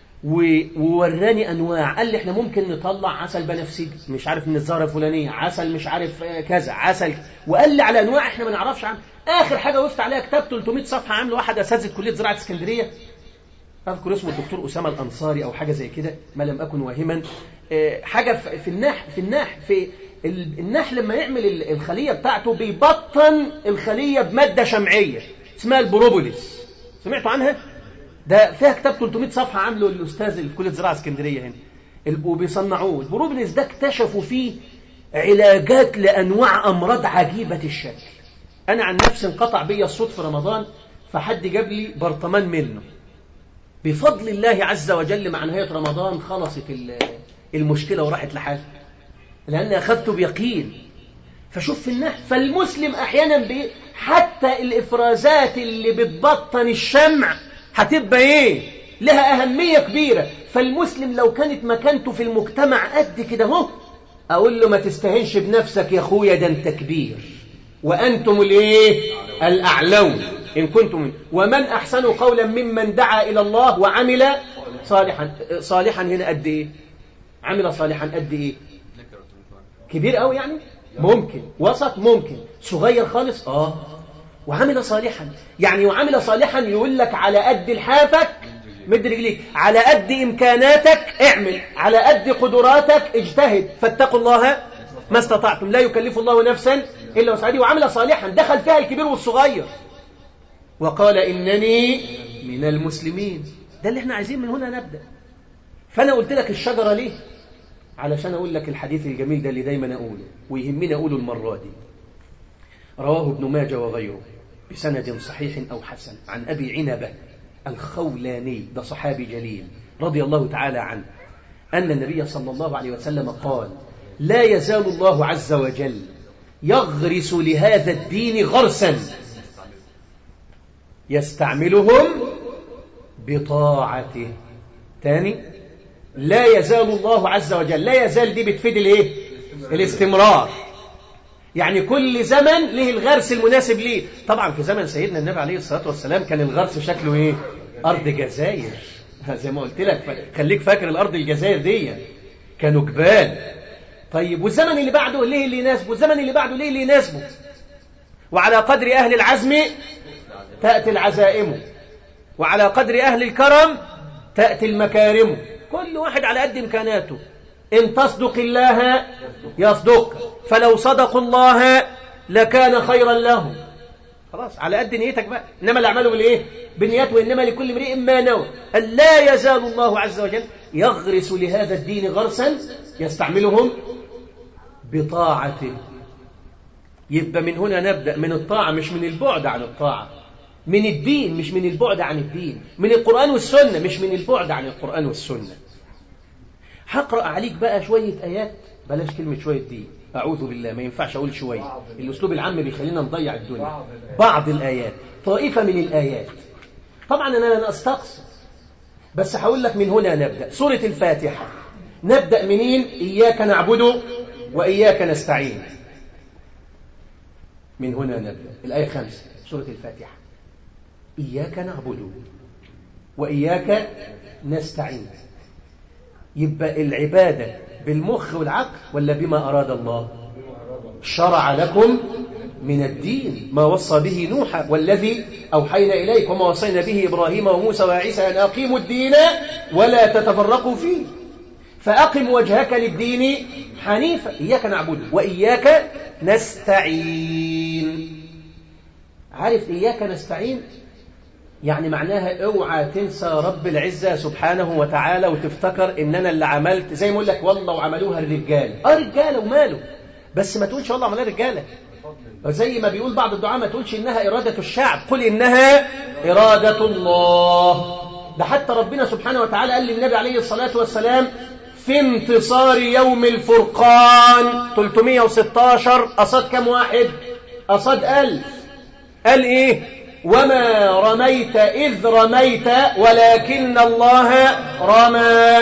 S2: ووراني انواع قال لي احنا ممكن نطلع عسل بنفسجي مش عارف من الزهره الفلانيه عسل مش عارف كذا عسل وقال لي على انواع احنا ما نعرفش عنها اخر حاجه وقفت عليها كتاب 300 صفحه عامله واحد اساتذه كليه زراعه اسكندريه اذكر اسمه الدكتور اسامه الانصاري او حاجه زي كده ما لم اكن واهما حاجه في النحل في النحل في النحل لما يعمل الخليه بتاعته بيبطن الخليه بماده شمعيه اسمها البروبوليس سمعتوا عنها ده فيها كتاب 300 صفحه عامله الاستاذ اللي في كليه زراعه اسكندريه هنا وبيصنعوه البروبوليس ده اكتشفوا فيه علاجات لانواع امراض عجيبه الشكل انا عن نفسي انقطع بيا الصوت في رمضان فحد جاب لي برطمان منه بفضل الله عز وجل مع نهايه رمضان خلصت المشكله وراحت لحالها لأن أخذت بيقين فشوف في النحل فالمسلم أحيانا بي حتى الإفرازات اللي بتبطن الشمع هتبقى إيه لها أهمية كبيرة فالمسلم لو كانت مكانته في المجتمع قد كده اهو أقول له ما تستهنش بنفسك يا أخويا ده أنت كبير وأنتم الإيه الأعلون إن كنتم ومن أحسن قولا ممن دعا إلى الله وعمل صالحا صالحا هنا قد إيه عمل صالحا قد إيه كبير قوي يعني ممكن وسط ممكن صغير خالص اه وعمل صالحا يعني وعمل صالحا يقول لك على قد لحافك مد رجليك على قد امكاناتك اعمل على قد قدراتك اجتهد فاتقوا الله ما استطعتم لا يكلف الله نفسا الا وسعها وعمل صالحا دخل فيها الكبير والصغير وقال انني من المسلمين ده اللي احنا عايزين من هنا نبدا فانا قلت لك الشجره ليه علشان أقول لك الحديث الجميل ده اللي دايما أقوله ويهمني أقوله المرة دي رواه ابن ماجه وغيره بسند صحيح أو حسن عن أبي عنبة الخولاني ده صحابي جليل رضي الله تعالى عنه أن النبي صلى الله عليه وسلم قال لا يزال الله عز وجل يغرس لهذا الدين غرسا يستعملهم بطاعته تاني لا يزال الله عز وجل لا يزال دي بتفيد الايه الاستمرار يعني كل زمن له الغرس المناسب ليه طبعا في زمن سيدنا النبي عليه الصلاة والسلام كان الغرس شكله ايه ارض جزائر زي ما قلت لك خليك فاكر الارض الجزائر دي كانوا جبال طيب والزمن اللي بعده ليه اللي يناسبه والزمن اللي بعده ليه اللي يناسبه وعلى قدر اهل العزم تأتي العزائم وعلى قدر اهل الكرم تأتي المكارم كل واحد على قد إمكاناته إن تصدق الله يصدق فلو صدقوا الله لكان خيرا لهم خلاص على قد نيتك بقى إنما الأعمال بالإيه بالنيات وإنما لكل امرئ ما نوى لا يزال الله عز وجل يغرس لهذا الدين غرسا يستعملهم بطاعته يبقى من هنا نبدأ من الطاعة مش من البعد عن الطاعة من الدين مش من البعد عن الدين من القرآن والسنة مش من البعد عن القرآن والسنة هقرأ عليك بقى شوية آيات بلاش كلمة شوية دي أعوذ بالله ما ينفعش أقول شوية الأسلوب العام بيخلينا نضيع الدنيا بعض الآيات طائفة من الآيات طبعا أنا لن أستقصد بس هقول لك من هنا نبدأ سورة الفاتحة نبدأ منين إياك نعبد وإياك نستعين من هنا نبدأ الآية خمسة سورة الفاتحة إياك نعبد وإياك نستعين يبقى العبادة بالمخ والعقل ولا بما أراد الله شرع لكم من الدين ما وصى به نوح والذي أوحينا إليك وما وصينا به إبراهيم وموسى وعيسى أن أقيموا الدين ولا تتفرقوا فيه فأقم وجهك للدين حنيفا إياك نعبد وإياك نستعين عارف إياك نستعين يعني معناها اوعى تنسى رب العزة سبحانه وتعالى وتفتكر ان انا اللي عملت زي ما اقول لك والله وعملوها الرجال اه رجاله وماله بس ما تقولش والله عملها رجاله زي ما بيقول بعض الدعاء ما تقولش انها اراده الشعب قل انها اراده الله ده حتى ربنا سبحانه وتعالى قال للنبي عليه الصلاه والسلام في انتصار يوم الفرقان 316 قصاد كم واحد قصاد ألف قال ايه وما رميت إذ رميت ولكن الله رمى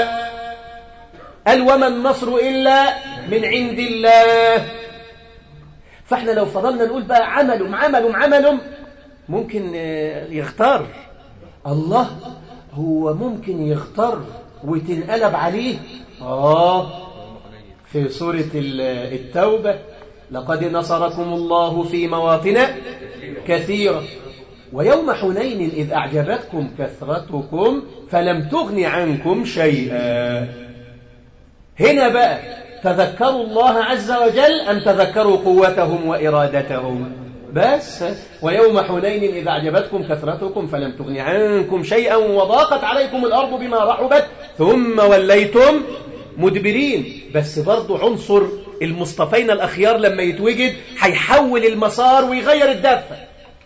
S2: قال وما النصر إلا من عند الله فاحنا لو فضلنا نقول بقى عملهم عملهم عملهم ممكن يختار الله هو ممكن يختار وتنقلب عليه آه في سورة التوبة لقد نصركم الله في مواطن كثيرة ويوم حنين إذ أعجبتكم كثرتكم فلم تغن عنكم شيئا هنا بقى تذكروا الله عز وجل أم تذكروا قوتهم وإرادتهم بس ويوم حنين إذ أعجبتكم كثرتكم فلم تغن عنكم شيئا وضاقت عليكم الأرض بما رحبت ثم وليتم مدبرين بس برضو عنصر المصطفين الأخيار لما يتوجد هيحول المسار ويغير الدفة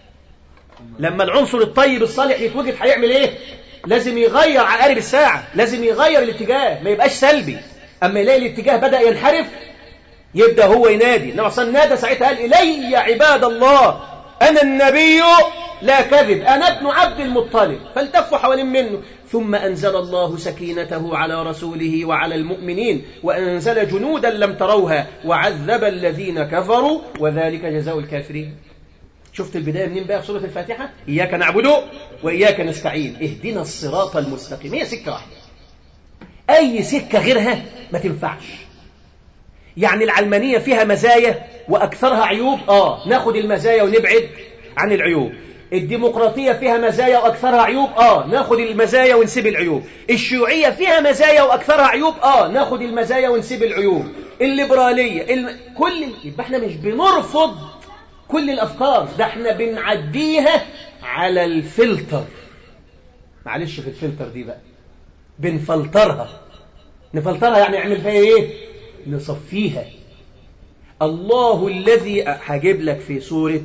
S2: لما العنصر الطيب الصالح يتوجد هيعمل ايه لازم يغير عقارب الساعة لازم يغير الاتجاه ما يبقاش سلبي أما يلاقي الاتجاه بدأ ينحرف يبدأ هو ينادي إنما أصلا نادى ساعتها قال إلي عباد الله أنا النبي لا كذب أنا ابن عبد المطلب فالتفوا حوالين منه ثم أنزل الله سكينته على رسوله وعلى المؤمنين وأنزل جنودا لم تروها وعذب الذين كفروا وذلك جزاء الكافرين شفت البداية منين بقى في سورة الفاتحة إياك نعبد وإياك نستعين اهدنا الصراط المستقيم هي سكة واحدة أي سكة غيرها ما تنفعش يعني العلمانية فيها مزايا وأكثرها عيوب آه ناخد المزايا ونبعد عن العيوب الديمقراطية فيها مزايا وأكثرها عيوب آه ناخد المزايا ونسيب العيوب الشيوعية فيها مزايا وأكثرها عيوب آه ناخد المزايا ونسيب العيوب الليبرالية الم... كل يبقى احنا مش بنرفض كل الأفكار ده احنا بنعديها على الفلتر معلش في الفلتر دي بقى بنفلترها نفلترها يعني نعمل فيها ايه نصفيها الله الذي هجيب لك في سورة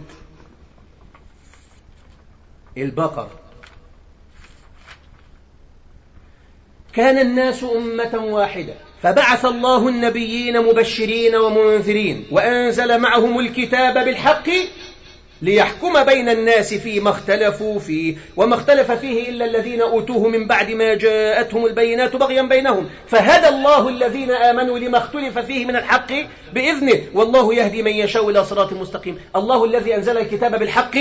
S2: البقر كان الناس أمة واحدة فبعث الله النبيين مبشرين ومنذرين وأنزل معهم الكتاب بالحق ليحكم بين الناس فيما اختلفوا فيه وما اختلف فيه إلا الذين أوتوه من بعد ما جاءتهم البينات بغيا بينهم فهدى الله الذين آمنوا لما اختلف فيه من الحق بإذنه والله يهدي من يشاء إلى صراط مستقيم الله الذي أنزل الكتاب بالحق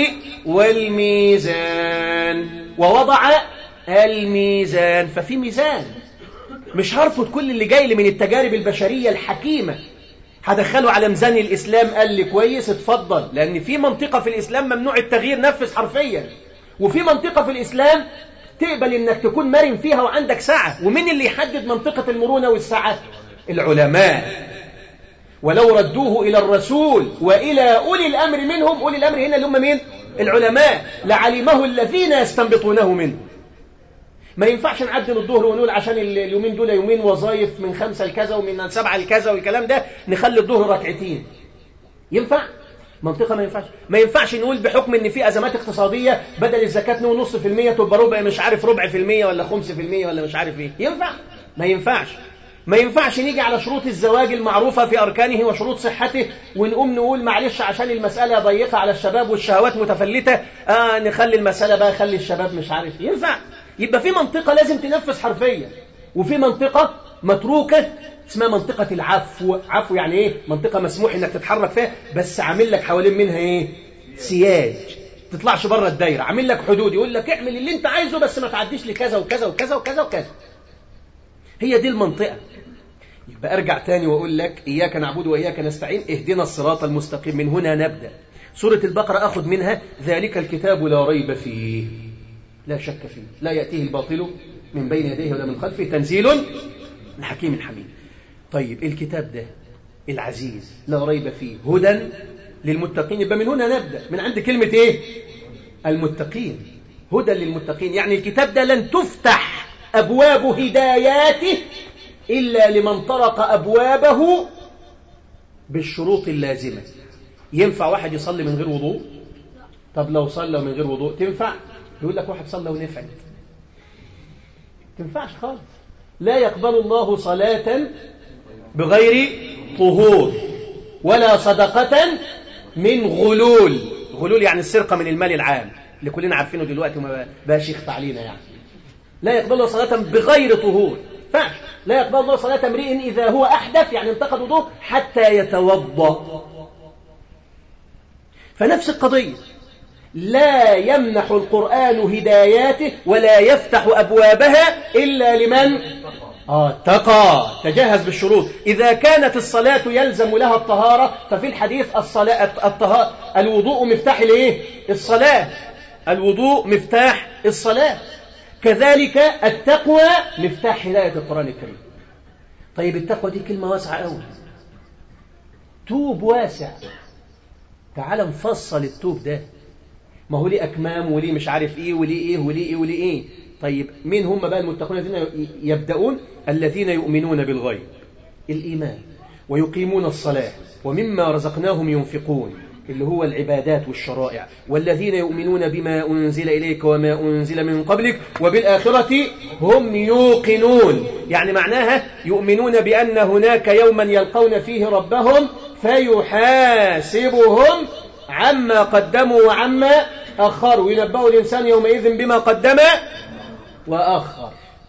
S2: والميزان ووضع الميزان ففي ميزان مش هرفض كل اللي جاي لي من التجارب البشرية الحكيمة هدخله على ميزان الإسلام قال لي كويس اتفضل لأن في منطقة في الإسلام ممنوع التغيير نفذ حرفيا وفي منطقة في الإسلام تقبل إنك تكون مرن فيها وعندك سعة ومين اللي يحدد منطقة المرونة والسعة العلماء ولو ردوه إلى الرسول وإلى أولي الأمر منهم أولي الأمر هنا اللي هم مين العلماء لعلمه الذين يستنبطونه منه ما ينفعش نعدل الظهر ونقول عشان اليومين دول يومين وظايف من خمسة لكذا ومن سبعة لكذا والكلام ده نخلي الظهر ركعتين ينفع منطقة ما ينفعش ما ينفعش نقول بحكم ان في ازمات اقتصادية بدل الزكاة نقول نص في المية تبقى ربع مش عارف ربع في المية ولا خمس في المية ولا مش عارف ايه ينفع ما ينفعش ما ينفعش نيجي على شروط الزواج المعروفة في أركانه وشروط صحته ونقوم نقول معلش عشان المسألة ضيقة على الشباب والشهوات متفلتة آه نخلي المسألة بقى خلي الشباب مش عارف ينفع يبقى في منطقة لازم تنفذ حرفيا وفي منطقة متروكة اسمها منطقة العفو عفو يعني ايه منطقة مسموح انك تتحرك فيها بس عامل لك حوالين منها ايه سياج تطلعش بره الدايرة عامل لك حدود يقول لك اعمل اللي انت عايزه بس ما تعديش لكذا وكذا وكذا وكذا وكذا هي دي المنطقة يبقى ارجع تاني واقول لك اياك نعبد واياك نستعين اهدنا الصراط المستقيم من هنا نبدأ سورة البقرة أخذ منها ذلك الكتاب لا ريب فيه لا شك فيه لا يأتيه الباطل من بين يديه ولا من خلفه تنزيل من حكيم حميد طيب الكتاب ده العزيز لا ريب فيه هدى للمتقين يبقى من هنا نبدأ من عند كلمة ايه المتقين هدى للمتقين يعني الكتاب ده لن تفتح أبواب هداياته إلا لمن طرق أبوابه بالشروط اللازمة ينفع واحد يصلي من غير وضوء طب لو صلى من غير وضوء تنفع يقول لك واحد صلى ونفعت تنفعش خالص لا يقبل الله صلاة بغير طهور ولا صدقة من غلول غلول يعني السرقة من المال العام اللي كلنا عارفينه دلوقتي وما بقاش يخفى علينا يعني لا يقبل الله صلاة بغير طهور فعش لا يقبل الله صلاة امرئ إذا هو أحدث يعني انتقد وضوء حتى يتوضأ فنفس القضية لا يمنح القرآن هداياته ولا يفتح أبوابها إلا لمن آه تقى تجهز بالشروط إذا كانت الصلاة يلزم لها الطهارة ففي الحديث الصلاة الطهارة الوضوء مفتاح لإيه الصلاة الوضوء مفتاح الصلاة كذلك التقوى مفتاح هداية القرآن الكريم طيب التقوى دي كلمة واسعة أوي توب واسع تعال نفصل التوب ده ما هو ليه أكمام وليه مش عارف إيه وليه إيه وليه إيه وليه إيه طيب مين هم بقى المتقون الذين يبدأون الذين يؤمنون بالغيب الإيمان ويقيمون الصلاة ومما رزقناهم ينفقون اللي هو العبادات والشرائع والذين يؤمنون بما أنزل إليك وما أنزل من قبلك وبالآخرة هم يوقنون يعني معناها يؤمنون بأن هناك يوما يلقون فيه ربهم فيحاسبهم عما قدموا وعما أخروا ينبأ الإنسان يومئذ بما قدم وأخر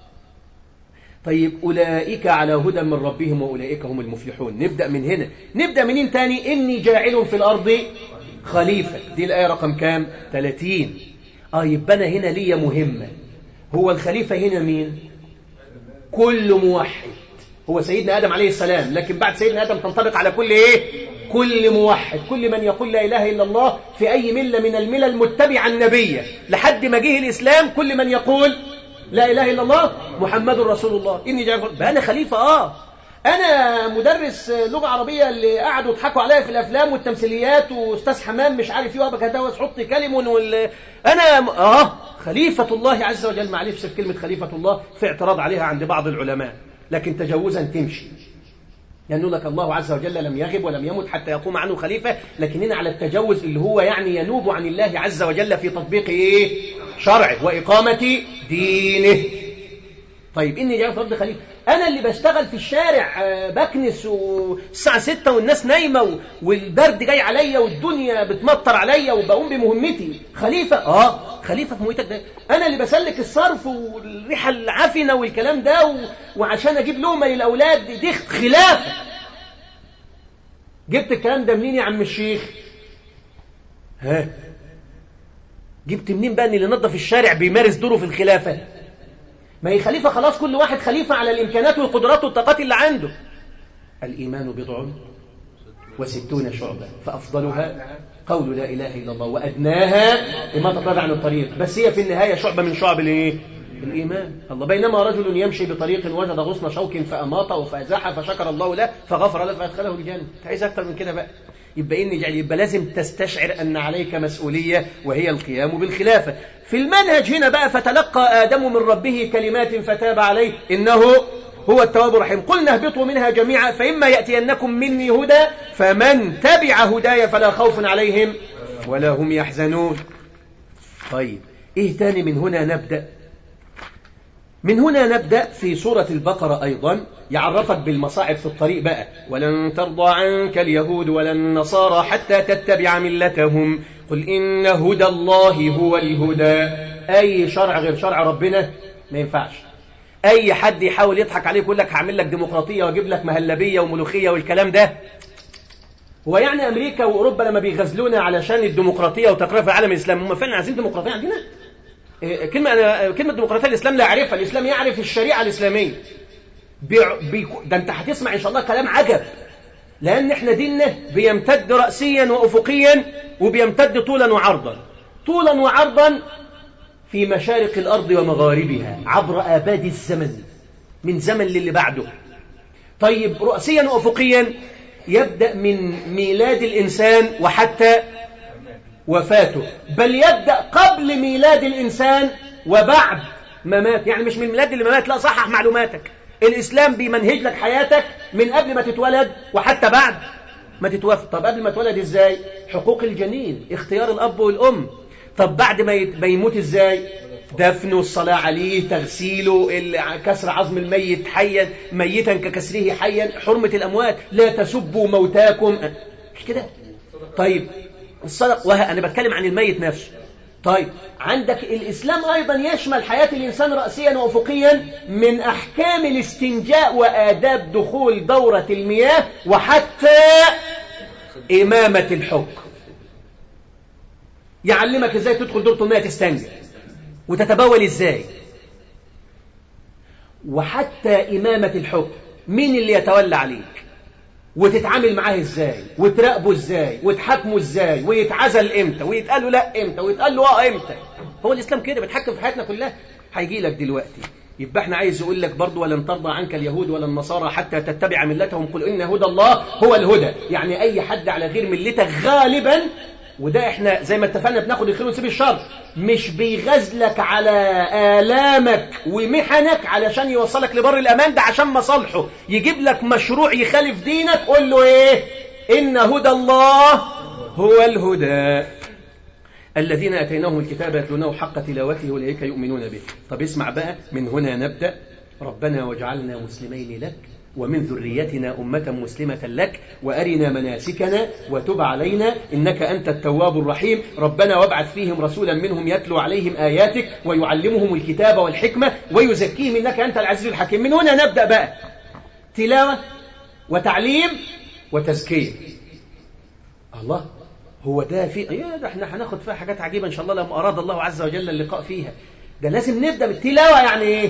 S2: طيب أولئك على هدى من ربهم وأولئك هم المفلحون نبدأ من هنا نبدأ منين تاني إني جاعل في الأرض خليفة دي الآية رقم كام 30 آه يبقى أنا هنا ليا مهمة هو الخليفة هنا مين كل موحد هو سيدنا آدم عليه السلام لكن بعد سيدنا آدم تنطبق على كل إيه كل موحد كل من يقول لا إله إلا الله في أي ملة من الملل متبعا النبية لحد ما جه الإسلام كل من يقول لا إله إلا الله محمد رسول الله إني جاء بقى أنا خليفة آه أنا مدرس لغة عربية اللي قعدوا يضحكوا عليا في الأفلام والتمثيليات وأستاذ حمام مش عارف إيه وأبقى حط كلم وال... أنا آه خليفة الله عز وجل معلش في كلمة خليفة الله في اعتراض عليها عند بعض العلماء لكن تجوزا تمشي لأنه لك الله عز وجل لم يغب ولم يمت حتى يقوم عنه خليفة لكن هنا على التجوز اللي هو يعني ينوب عن الله عز وجل في تطبيق إيه؟ شرعه وإقامة دينه طيب إني جاء فرد خليفة أنا اللي بشتغل في الشارع بكنس والساعة ستة والناس نايمة والبرد جاي عليا والدنيا بتمطر عليا وبقوم بمهمتي خليفة آه خليفة في مهمتك ده أنا اللي بسلك الصرف والريحة العفنة والكلام ده و... وعشان أجيب لقمة للأولاد دي خلافة جبت الكلام ده منين يا عم الشيخ ها جبت منين بقى ان اللي نظف الشارع بيمارس دوره في الخلافة ما هي خليفة خلاص كل واحد خليفة على الإمكانات والقدرات والطاقات اللي عنده الإيمان بضع وستون شعبة فأفضلها قول لا إله إلا الله وأدناها إما تطلع عن الطريق بس هي في النهاية شعبة من شعب الإيه؟ الإيمان الله بينما رجل يمشي بطريق وجد غصن شوك فأماطه فأزاح فشكر الله له فغفر له فأدخله الجنة عايز أكتر من كده بقى يبقى إني جعل يبقى لازم تستشعر أن عليك مسؤولية وهي القيام بالخلافة في المنهج هنا بقى فتلقى آدم من ربه كلمات فتاب عليه إنه هو التواب الرحيم قلنا اهبطوا منها جميعا فإما يأتينكم مني هدى فمن تبع هداي فلا خوف عليهم ولا هم يحزنون طيب إيه تاني من هنا نبدأ من هنا نبدأ في سورة البقرة أيضا يعرفك بالمصاعب في الطريق بقى ولن ترضى عنك اليهود ولا النصارى حتى تتبع ملتهم قل إن هدى الله هو الهدى أي شرع غير شرع ربنا ما ينفعش أي حد يحاول يضحك عليك يقول لك هعمل لك ديمقراطية وأجيب لك مهلبية وملوخية والكلام ده هو يعني أمريكا وأوروبا لما بيغزلونا علشان الديمقراطية وتقرير في العالم الإسلامي هم فعلا عايزين ديمقراطية عندنا؟ كلمة أنا كلمة ديمقراطية الإسلام لا يعرفها الإسلام يعرف الشريعة الإسلامية بي... بي... ده أنت هتسمع إن شاء الله كلام عجب لأن احنا ديننا بيمتد رأسيا وأفقيا وبيمتد طولا وعرضا طولا وعرضا في مشارق الأرض ومغاربها عبر آباد الزمن من زمن للي بعده طيب رأسيا وأفقيا يبدأ من ميلاد الإنسان وحتى وفاته بل يبدأ قبل ميلاد الإنسان وبعد ما مات يعني مش من ميلاد اللي مات لا صحح معلوماتك الإسلام بيمنهج لك حياتك من قبل ما تتولد وحتى بعد ما تتوفى طب قبل ما تولد ازاي حقوق الجنين اختيار الأب والأم طب بعد ما يموت ازاي دفنه الصلاة عليه تغسيله كسر عظم الميت حيا ميتا ككسره حيا حرمة الأموات لا تسبوا موتاكم مش كده طيب الصدق وه... أنا بتكلم عن الميت نفسه طيب عندك الإسلام أيضا يشمل حياة الإنسان رأسيا وأفقيا من أحكام الاستنجاء وآداب دخول دورة المياه وحتى إمامة الحكم يعلمك إزاي تدخل دورة المياه تستنجى وتتبول إزاي وحتى إمامة الحكم مين اللي يتولى عليك وتتعامل معاه ازاي وتراقبه ازاي وتحاكمه ازاي ويتعزل امتى ويتقال له لا امتى ويتقال له اه امتى هو الاسلام كده بيتحكم في حياتنا كلها هيجي لك دلوقتي يبقى احنا عايز يقول لك برضه ولن ترضى عنك اليهود ولا النصارى حتى تتبع ملتهم قل ان هدى الله هو الهدى يعني اي حد على غير ملتك غالبا وده احنا زي ما اتفقنا بناخد الخير ونسيب الشر مش بيغزلك على آلامك ومحنك علشان يوصلك لبر الأمان ده عشان مصالحه يجيب لك مشروع يخالف دينك قول له ايه إن هدى الله هو الهدى الذين أتيناهم الكتاب يتلونه حق تلاوته أولئك يؤمنون به طب اسمع بقى من هنا نبدأ ربنا واجعلنا مسلمين لك ومن ذريتنا أمة مسلمة لك وأرنا مناسكنا وتب علينا إنك أنت التواب الرحيم ربنا وابعث فيهم رسولا منهم يتلو عليهم آياتك ويعلمهم الكتاب والحكمة ويزكيهم إنك أنت العزيز الحكيم من هنا نبدأ بقى تلاوة وتعليم وتزكية الله هو ده في يا ده احنا هناخد فيها حاجات عجيبة إن شاء الله لما أراد الله عز وجل اللقاء فيها ده لازم نبدأ بالتلاوة يعني إيه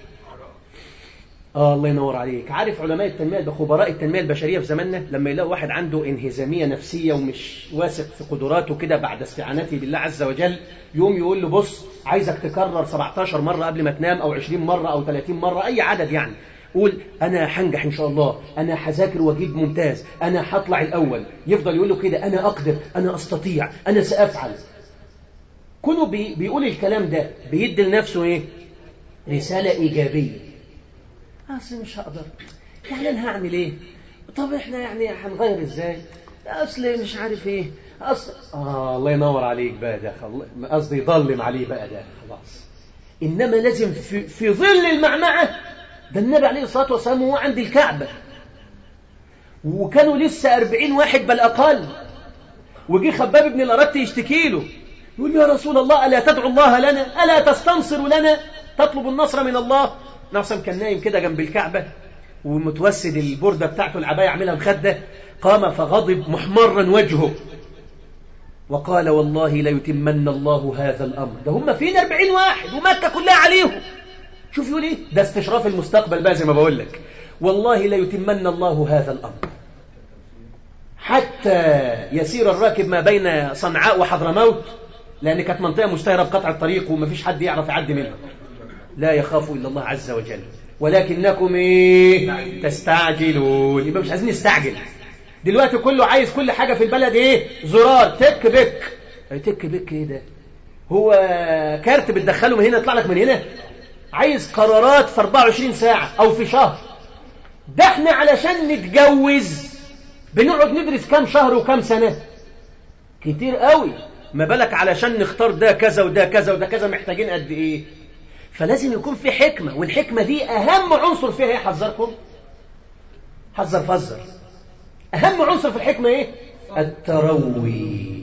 S2: آه الله ينور عليك عارف علماء التنمية خبراء التنمية البشرية في زماننا لما يلاقوا واحد عنده انهزامية نفسية ومش واثق في قدراته كده بعد استعانته بالله عز وجل يقوم يقول له بص عايزك تكرر 17 مرة قبل ما تنام أو 20 مرة أو 30 مرة أي عدد يعني قول أنا هنجح إن شاء الله أنا هذاكر وأجيب ممتاز أنا هطلع الأول يفضل يقول له كده أنا أقدر أنا أستطيع أنا سأفعل كونه بي بيقول الكلام ده بيدي لنفسه إيه رسالة إيجابية اصل مش هقدر يعني انا هعمل ايه طب احنا يعني هنغير ازاي اصل مش عارف ايه اصل اه الله ينور عليك بقى ده قصدي يضلم عليه بقى ده خلاص انما لازم في, في ظل المعمعه ده النبي عليه الصلاه والسلام وهو عند الكعبه وكانوا لسه أربعين واحد بل أقل وجي خباب بن الأرت يشتكي له يقول له يا رسول الله ألا تدعو الله لنا ألا تستنصر لنا تطلب النصر من الله نعصم كان نايم كده جنب الكعبة ومتوسد البردة بتاعته العباية عاملها مخدة قام فغضب محمرا وجهه وقال والله ليتمن الله هذا الأمر ده هم فين أربعين واحد ومكة كلها عليهم شوف يقول ايه ده استشراف المستقبل بقى زي ما بقول لك والله ليتمن الله هذا الأمر حتى يسير الراكب ما بين صنعاء وحضرموت لأن كانت منطقة مشتهرة بقطع الطريق ومفيش حد يعرف يعدي منها لا يخاف إلا الله عز وجل ولكنكم إيه تستعجلون يبقى مش عايزين نستعجل دلوقتي كله عايز كل حاجة في البلد إيه زرار تك بك تك بك إيه ده هو كارت بتدخله من هنا يطلع لك من هنا عايز قرارات في 24 ساعة أو في شهر ده احنا علشان نتجوز بنقعد ندرس كام شهر وكام سنة كتير قوي ما بالك علشان نختار ده كذا وده كذا وده كذا محتاجين قد ايه فلازم يكون في حكمة والحكمة دي أهم عنصر فيها ايه حذركم حذر فذر أهم عنصر في الحكمة ايه التروي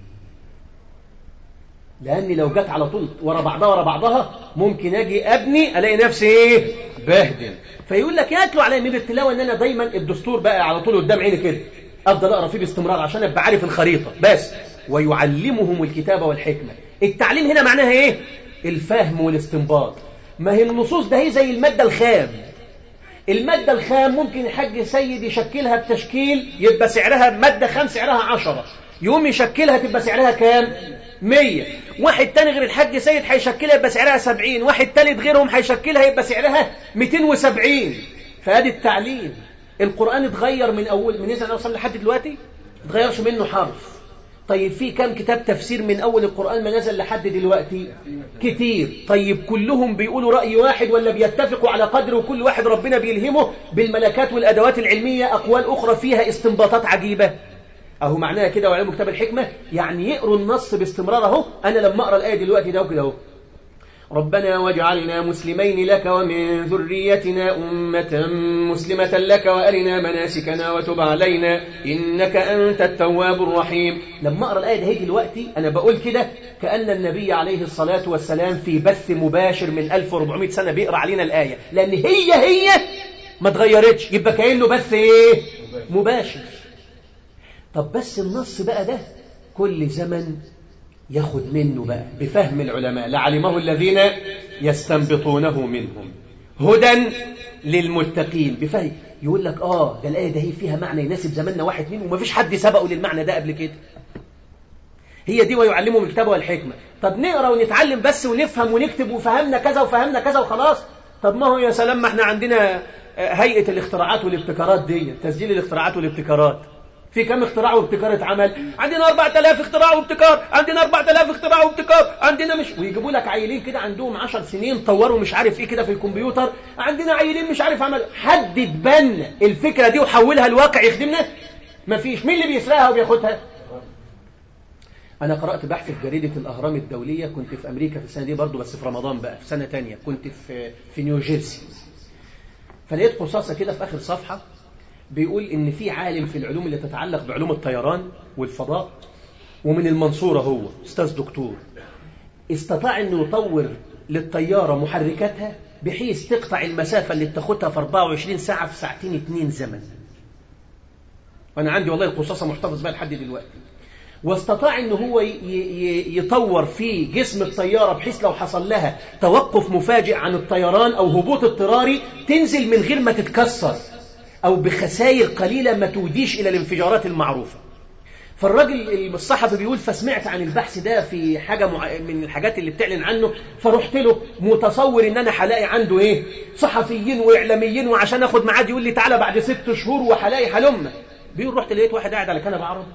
S2: لأني لو جت على طول ورا بعضها ورا بعضها ممكن أجي أبني ألاقي نفسي إيه بهدل فيقول لك يتلو علي من التلاوة إن أنا دايما الدستور بقى على طول قدام عيني كده أفضل أقرأ فيه باستمرار عشان أبقى عارف الخريطة بس ويعلمهم الكتابة والحكمة التعليم هنا معناها إيه الفهم والاستنباط ما هي النصوص ده هي زي المادة الخام المادة الخام ممكن الحاج سيد يشكلها بتشكيل يبقى سعرها مادة خام سعرها عشرة يقوم يشكلها تبقى سعرها كام مية واحد تاني غير الحاج سيد هيشكلها يبقى سعرها سبعين واحد تالت غيرهم هيشكلها يبقى سعرها ميتين وسبعين فادي التعليم القرآن اتغير من أول من إذا نوصل لحد دلوقتي اتغيرش منه حرف طيب في كم كتاب تفسير من أول القرآن ما نزل لحد دلوقتي كتير طيب كلهم بيقولوا رأي واحد ولا بيتفقوا على قدر وكل واحد ربنا بيلهمه بالملكات والأدوات العلمية أقوال أخرى فيها استنباطات عجيبة أهو معناها كده وعلم كتاب الحكمة يعني يقروا النص باستمرار أهو أنا لما أقرأ الآية دلوقتي ده وكده أهو ربنا واجعلنا مسلمين لك ومن ذريتنا أمة مسلمة لك وأرنا مناسكنا وتب علينا إنك أنت التواب الرحيم لما أقرأ الآية دي دلوقتي أنا بقول كده كأن النبي عليه الصلاة والسلام في بث مباشر من 1400 سنة بيقرأ علينا الآية لأن هي هي ما تغيرتش يبقى كأنه بث إيه مباشر طب بس النص بقى ده كل زمن ياخد منه بقى بفهم العلماء لعلمه الذين يستنبطونه منهم هدى للمتقين بفهم يقول لك اه ده الآية ده هي فيها معنى يناسب زماننا واحد اتنين ومفيش حد سبقه للمعنى ده قبل كده هي دي ويعلمهم الكتاب والحكمة طب نقرا ونتعلم بس ونفهم ونكتب وفهمنا كذا وفهمنا كذا وخلاص طب ما هو يا سلام ما احنا عندنا هيئة الاختراعات والابتكارات دي تسجيل الاختراعات والابتكارات في كم اختراع وابتكار اتعمل عندنا 4000 اختراع وابتكار عندنا 4000 اختراع وابتكار عندنا مش ويجيبوا لك عيلين كده عندهم 10 سنين طوروا مش عارف ايه كده في الكمبيوتر عندنا عيلين مش عارف عمل حد اتبنى الفكره دي وحولها الواقع يخدمنا مفيش مين اللي بيسرقها وبياخدها انا قرات بحث في جريده الاهرام الدوليه كنت في امريكا في السنه دي برضو بس في رمضان بقى في سنه تانية كنت في في نيوجيرسي فلقيت قصاصه كده في اخر صفحه بيقول إن في عالم في العلوم اللي تتعلق بعلوم الطيران والفضاء ومن المنصورة هو أستاذ دكتور استطاع أنه يطور للطيارة محركاتها بحيث تقطع المسافة اللي بتاخدها في 24 ساعة في ساعتين اتنين زمن وأنا عندي والله القصاصة محتفظ بها لحد دلوقتي واستطاع أنه هو يطور في جسم الطيارة بحيث لو حصل لها توقف مفاجئ عن الطيران أو هبوط اضطراري تنزل من غير ما تتكسر أو بخسائر قليلة ما توديش إلى الانفجارات المعروفة فالراجل الصحفي بيقول فسمعت عن البحث ده في حاجة مع... من الحاجات اللي بتعلن عنه فرحت له متصور ان انا هلاقي عنده ايه صحفيين واعلاميين وعشان اخد ميعاد يقول لي تعالى بعد ست شهور وهلاقي حلمة بيقول رحت لقيت واحد قاعد على كنبه عربي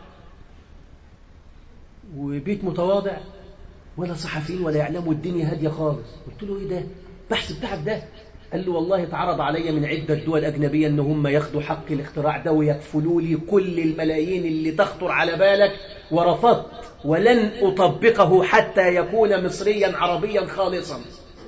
S2: وبيت متواضع ولا صحفيين ولا اعلام والدنيا هاديه خالص قلت له ايه ده البحث بتاعك ده قال له والله اتعرض علي من عدة دول أجنبية أن هم ياخدوا حق الاختراع ده ويكفلوا لي كل الملايين اللي تخطر على بالك ورفضت ولن أطبقه حتى يكون مصريا عربيا خالصا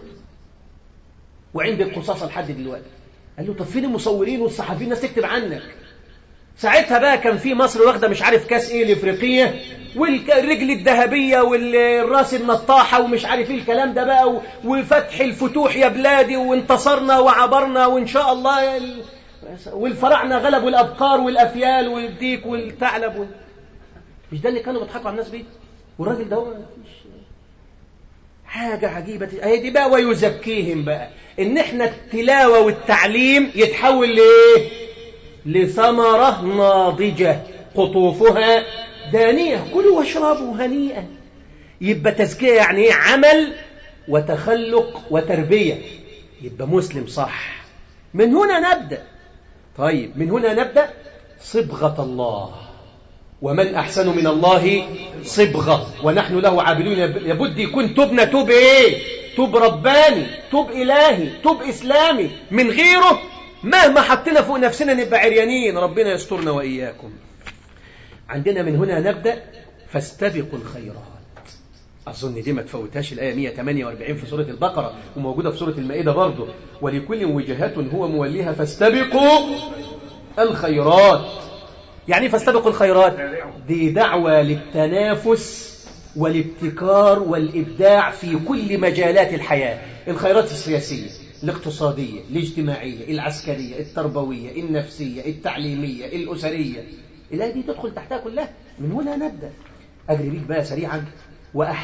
S2: وعندي القصاصة لحد دلوقتي قال له طب فين المصورين والصحفيين الناس تكتب عنك ساعتها بقى كان في مصر واخده مش عارف كاس ايه الافريقيه والرجل الذهبيه والراس النطاحه ومش عارف ايه الكلام ده بقى وفتح الفتوح يا بلادي وانتصرنا وعبرنا وان شاء الله ال... والفراعنه غلبوا الابقار والافيال والديك والثعلب وال... مش ده اللي كانوا بيضحكوا على الناس بيه والراجل ده هو مش حاجة عجيبة اهي دي بقى ويزكيهم بقى ان احنا التلاوة والتعليم يتحول لايه لثمرة ناضجة قطوفها دانية كلوا واشربوا هنيئا يبقى تزكية يعني ايه عمل وتخلق وتربية يبقى مسلم صح من هنا نبدأ طيب من هنا نبدأ صبغة الله ومن أحسن من الله صبغة ونحن له عابدون لابد يكون تبنا تب ايه تب رباني تب إلهي تب إسلامي من غيره مهما حطينا فوق نفسنا نبقى عريانين ربنا يسترنا وإياكم عندنا من هنا نبدأ فاستبقوا الخيرات أظن دي ما تفوتهاش الآية 148 في سورة البقرة وموجودة في سورة المائدة برضه ولكل وجهات هو موليها فاستبقوا الخيرات يعني فاستبقوا الخيرات دي دعوة للتنافس والابتكار والإبداع في كل مجالات الحياة الخيرات السياسية الاقتصادية الاجتماعية العسكرية التربوية النفسية التعليمية الأسرية الآية دي تدخل تحتها كلها من هنا نبدأ أجري بيك بقى سريعا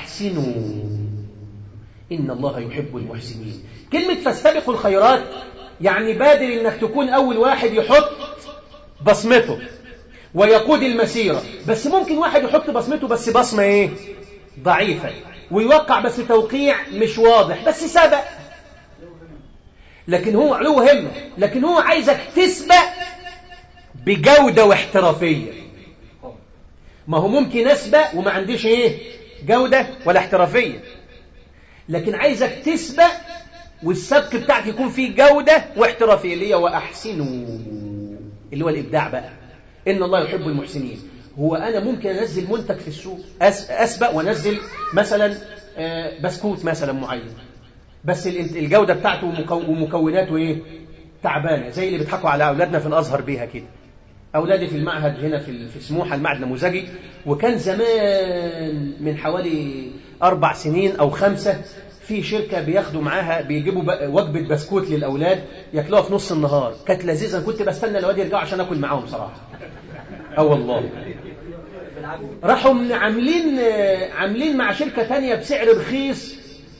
S2: وأحسنوا إن الله يحب المحسنين كلمة فاستبقوا الخيرات يعني بادر انك تكون اول واحد يحط بصمته ويقود المسيرة بس ممكن واحد يحط بصمته بس بصمة ايه ضعيفة ويوقع بس توقيع مش واضح بس سبق لكن هو علو همة لكن هو عايزك تسبق بجودة واحترافية ما هو ممكن اسبق وما عنديش ايه جودة ولا احترافية لكن عايزك تسبق والسبق بتاعك يكون فيه جودة واحترافية اللي هي وأحسنوا اللي هو الإبداع بقى إن الله يحب المحسنين هو أنا ممكن أنزل منتج في السوق أس أسبق وأنزل مثلا بسكوت مثلا معين بس الجودة بتاعته ومكوناته إيه تعبانة زي اللي بيضحكوا على أولادنا في الأزهر بيها كده أولادي في المعهد هنا في في سموحة المعهد النموذجي وكان زمان من حوالي أربع سنين أو خمسة في شركة بياخدوا معاها بيجيبوا وجبة بسكوت للأولاد ياكلوها في نص النهار كانت لذيذة كنت بستنى الأولاد يرجعوا عشان أكل معاهم صراحة أه والله راحوا عاملين عاملين مع شركة تانية بسعر رخيص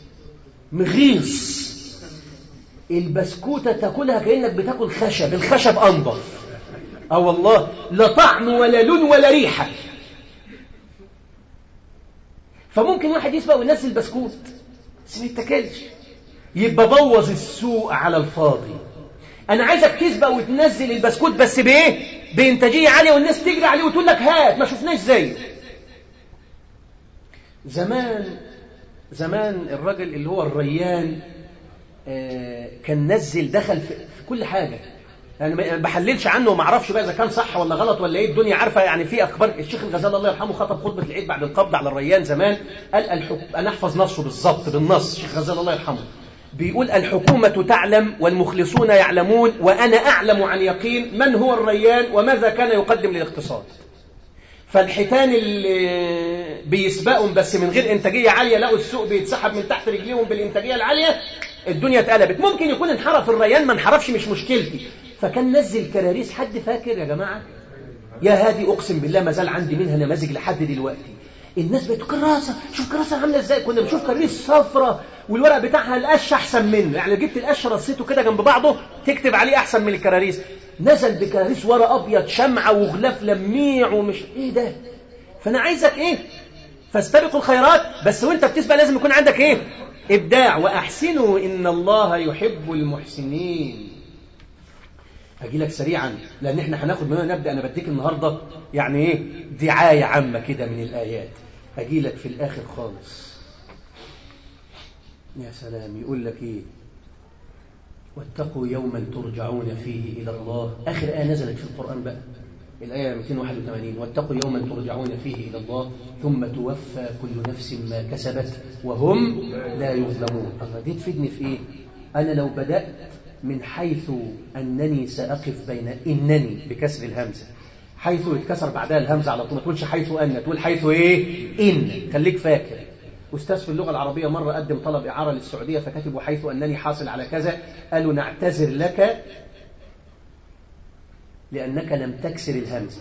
S2: مغيص البسكوتة تاكلها كأنك بتاكل خشب الخشب أنضف اه والله لا طعم ولا لون ولا ريحة فممكن واحد يسبق وينزل بسكوت بس ما يتاكلش يبقى بوظ السوق على الفاضي انا عايزك تسبق وتنزل البسكوت بس بايه بانتاجيه عاليه والناس تجري عليه وتقول لك هات ما شفناش زيه زمان زمان الراجل اللي هو الريان آه كان نزل دخل في, في كل حاجه يعني ما بحللش عنه وما اعرفش بقى اذا كان صح ولا غلط ولا ايه الدنيا عارفه يعني في اخبار الشيخ الغزالي الله يرحمه خطب خطبه العيد بعد القبض على الريان زمان قال الحكم انا احفظ نصه بالظبط بالنص الشيخ الغزالي الله يرحمه بيقول الحكومة تعلم والمخلصون يعلمون وأنا أعلم عن يقين من هو الريان وماذا كان يقدم للاقتصاد فالحيتان اللي بيسبقهم بس من غير إنتاجية عالية لقوا السوق بيتسحب من تحت رجليهم بالإنتاجية العالية الدنيا اتقلبت ممكن يكون انحرف الريان ما انحرفش مش مشكلتي فكان نزل كراريس حد فاكر يا جماعة يا هادي أقسم بالله ما زال عندي منها نماذج لحد دلوقتي الناس بقت كراسة شوف كراسة عاملة ازاي كنا بنشوف كريس صفرة والورق بتاعها القش أحسن منه يعني لو جبت القش رصيته كده جنب بعضه تكتب عليه أحسن من الكراريس نزل بكراريس ورق أبيض شمعة وغلاف لميع ومش إيه ده فأنا عايزك إيه فاستبقوا الخيرات بس وانت بتسبق لازم يكون عندك إيه إبداع وأحسنوا إن الله يحب المحسنين هجي لك سريعا لأن احنا هناخد من هنا نبدأ أنا بديك النهاردة يعني إيه دعاية عامة كده من الآيات هجي لك في الآخر خالص يا سلام يقول لك إيه واتقوا يوما ترجعون فيه إلى الله آخر آية نزلت في القرآن بقى الآية 281 واتقوا يوما ترجعون فيه إلى الله ثم توفى كل نفس ما كسبت وهم لا يظلمون الله دي تفيدني في إيه أنا لو بدأت من حيث أنني سأقف بين إنني بكسر الهمزة حيث يتكسر بعدها الهمزة على طول ما تقولش حيث أن تقول حيث إيه إن خليك فاكر أستاذ في اللغة العربية مرة قدم طلب إعارة للسعودية فكتب حيث أنني حاصل على كذا قالوا نعتذر لك لأنك لم تكسر الهمزة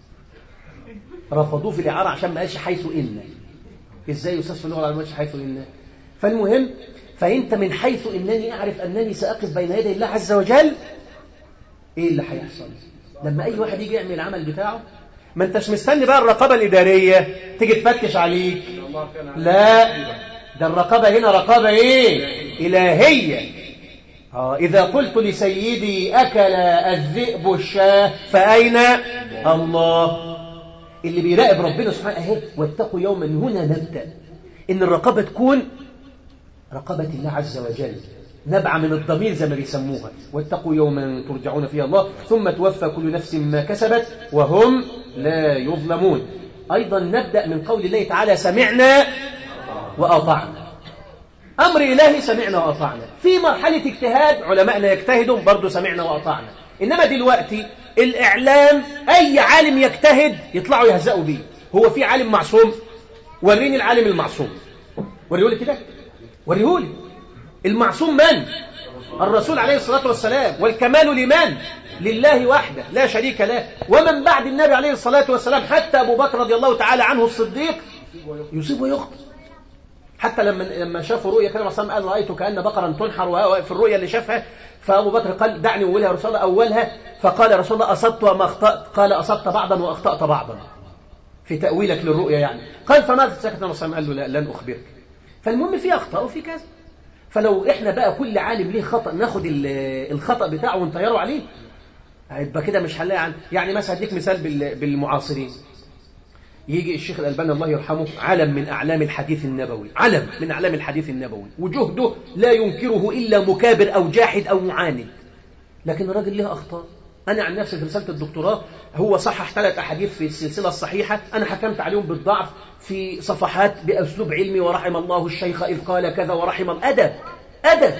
S2: رفضوه في الإعارة عشان ما قالش حيث إن إزاي أستاذ في اللغة العربية ما قالش حيث إن فالمهم فأنت من حيث أنني أعرف أنني سأقف بين يدي الله عز وجل إيه اللي هيحصل لما أي واحد يجي يعمل العمل بتاعه ما انتش مستني بقى الرقابة الإدارية تيجي تفتش عليك لا ده الرقابة هنا رقابة إيه إلهية آه إذا قلت لسيدي أكل الذئب الشاه فأين الله اللي بيراقب ربنا سبحانه أهي واتقوا يوما هنا نبدأ إن الرقابة تكون رقابة الله عز وجل نبع من الضمير زي ما بيسموها واتقوا يوما ترجعون فيه الله ثم توفى كل نفس ما كسبت وهم لا يظلمون أيضا نبدأ من قول الله تعالى سمعنا وأطعنا أمر إلهي سمعنا وأطعنا في مرحلة اجتهاد علماءنا يجتهدون برضو سمعنا وأطعنا إنما دلوقتي الإعلام أي عالم يجتهد يطلعوا يهزأوا بيه هو في عالم معصوم وريني العالم المعصوم وريهولي كده وريهولي المعصوم من الرسول عليه الصلاة والسلام والكمال لمن لله وحده لا شريك له ومن بعد النبي عليه الصلاة والسلام حتى أبو بكر رضي الله تعالى عنه الصديق يصيب ويخطئ حتى لما لما شافوا رؤيا كده الرسول قال رأيت كأن بقرا تنحر في الرؤيا اللي شافها فأبو بكر قال دعني أولها يا رسول الله أولها فقال يا رسول الله أصبت وما أخطأت قال أصبت بعضا وأخطأت بعضا في تأويلك للرؤيا يعني قال فماذا سكت الرسول قال له لا لن أخبرك فالمهم في أخطاء وفي كذا فلو إحنا بقى كل عالم ليه خطأ ناخد الخطأ بتاعه ونطيره عليه هيبقى كده مش هنلاقي عن يعني مثلا هديك مثال بالمعاصرين يجي الشيخ الألباني الله يرحمه علم من أعلام الحديث النبوي علم من أعلام الحديث النبوي وجهده لا ينكره إلا مكابر أو جاحد أو معاند لكن الراجل له أخطاء أنا عن نفسي في رسالة الدكتوراه هو صحح ثلاث أحاديث في السلسلة الصحيحة أنا حكمت عليهم بالضعف في صفحات بأسلوب علمي ورحم الله الشيخ إذ قال كذا ورحم الأدب أدب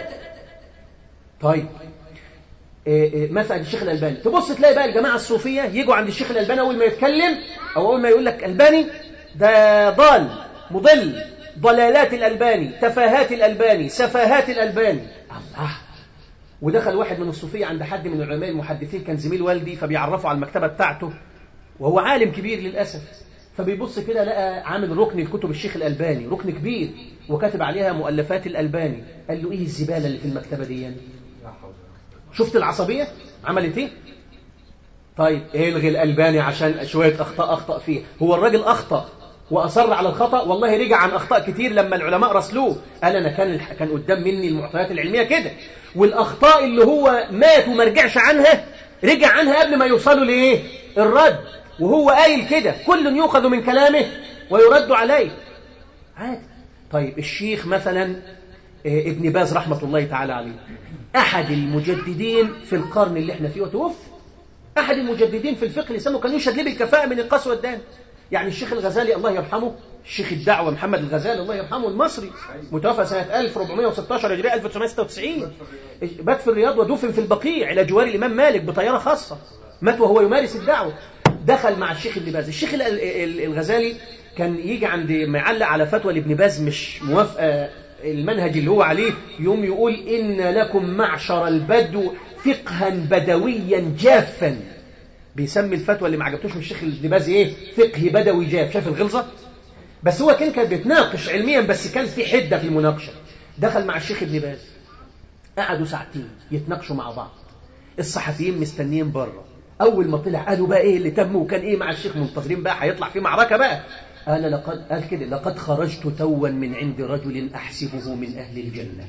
S2: طيب إيه إيه مثلا الشيخ الألباني تبص تلاقي بقى الجماعة الصوفية يجوا عند الشيخ الألباني أول ما يتكلم أو أول ما يقول لك ألباني ده ضال مضل ضلالات الألباني تفاهات الألباني سفاهات الألباني الله ودخل واحد من الصوفية عند حد من العلماء المحدثين كان زميل والدي فبيعرفه على المكتبة بتاعته وهو عالم كبير للأسف فبيبص كده لقى عامل ركن الكتب الشيخ الألباني ركن كبير وكاتب عليها مؤلفات الألباني قال له إيه الزبالة اللي في المكتبة دي يعني؟ شفت العصبية عملت ايه طيب الغي الألباني عشان شوية أخطاء أخطأ فيه هو الراجل أخطأ وأصر على الخطأ والله رجع عن أخطاء كتير لما العلماء رسلوه قال أنا كان كان قدام مني المعطيات العلمية كده والأخطاء اللي هو مات وما رجعش عنها رجع عنها قبل ما يوصلوا لإيه الرد وهو قايل كده كل يؤخذ من كلامه ويرد عليه عادي طيب الشيخ مثلا ابن باز رحمة الله تعالى عليه أحد المجددين في القرن اللي احنا فيه وتوفى أحد المجددين في الفقه الإسلامي كان يشهد ليه بالكفاءة من القاس والدان يعني الشيخ الغزالي الله يرحمه الشيخ الدعوة محمد الغزالي الله يرحمه المصري متوفى سنة 1416 هجرية 1996 بات في الرياض ودفن في البقيع إلى جوار الإمام مالك بطيارة خاصة مات وهو يمارس الدعوة دخل مع الشيخ ابن باز الشيخ الغزالي كان يجي عند معلق على فتوى لابن باز مش موافقة المنهج اللي هو عليه يوم يقول إن لكم معشر البدو فقها بدويا جافا بيسمي الفتوى اللي ما عجبتوش من الشيخ ابن باز ايه فقه بدوي جاف شاف الغلظة بس هو كان كان بيتناقش علميا بس كان في حدة في المناقشة دخل مع الشيخ ابن باز قعدوا ساعتين يتناقشوا مع بعض الصحفيين مستنيين بره اول ما طلع قالوا بقى ايه اللي تم وكان ايه مع الشيخ منتظرين بقى هيطلع في معركة بقى قال لقد قال كده لقد خرجت توا من عند رجل احسبه من اهل الجنة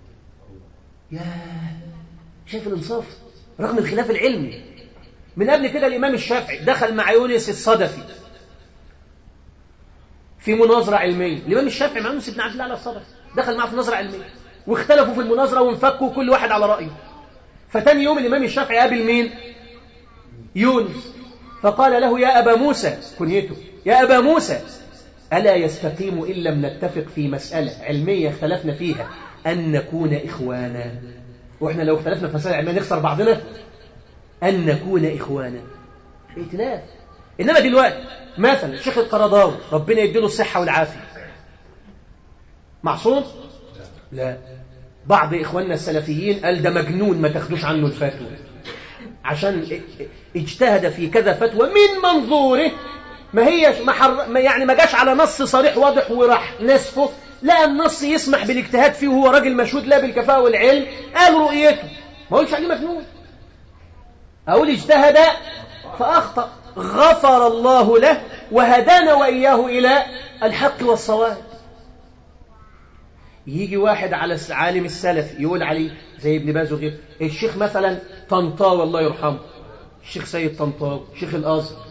S2: يا شايف الانصاف رغم الخلاف العلمي من قبل كده الامام الشافعي دخل مع يونس الصدفي في مناظرة علمية الامام الشافعي مع يونس بن عبد الله الصدفي دخل معه في مناظرة علمية واختلفوا في المناظرة وانفكوا كل واحد على رأيه فتاني يوم الامام الشافعي قابل مين يونس فقال له يا أبا موسى كنيته يا أبا موسى ألا يستقيم إن لم نتفق في مسألة علمية اختلفنا فيها أن نكون إخوانا وإحنا لو اختلفنا في مسألة علمية نخسر بعضنا أن نكون إخوانا ائتلاف إنما دلوقتي مثلا الشيخ القرضاوي ربنا يديله الصحة والعافية معصوم؟ لا بعض إخواننا السلفيين قال ده مجنون ما تاخدوش عنه الفتوى عشان اجتهد في كذا فتوى من منظوره ما هي ما, حر ما يعني ما جاش على نص صريح واضح وراح نسفه لا النص يسمح بالاجتهاد فيه وهو راجل مشهود لا بالكفاءة والعلم قال رؤيته ما اقولش عليه مجنون اقول اجتهد فاخطا غفر الله له وهدانا واياه الى الحق والصواب يجي واحد على عالم السلف يقول عليه زي ابن باز وغيره الشيخ مثلا طنطاوي الله يرحمه الشيخ سيد طنطاوي شيخ الازهر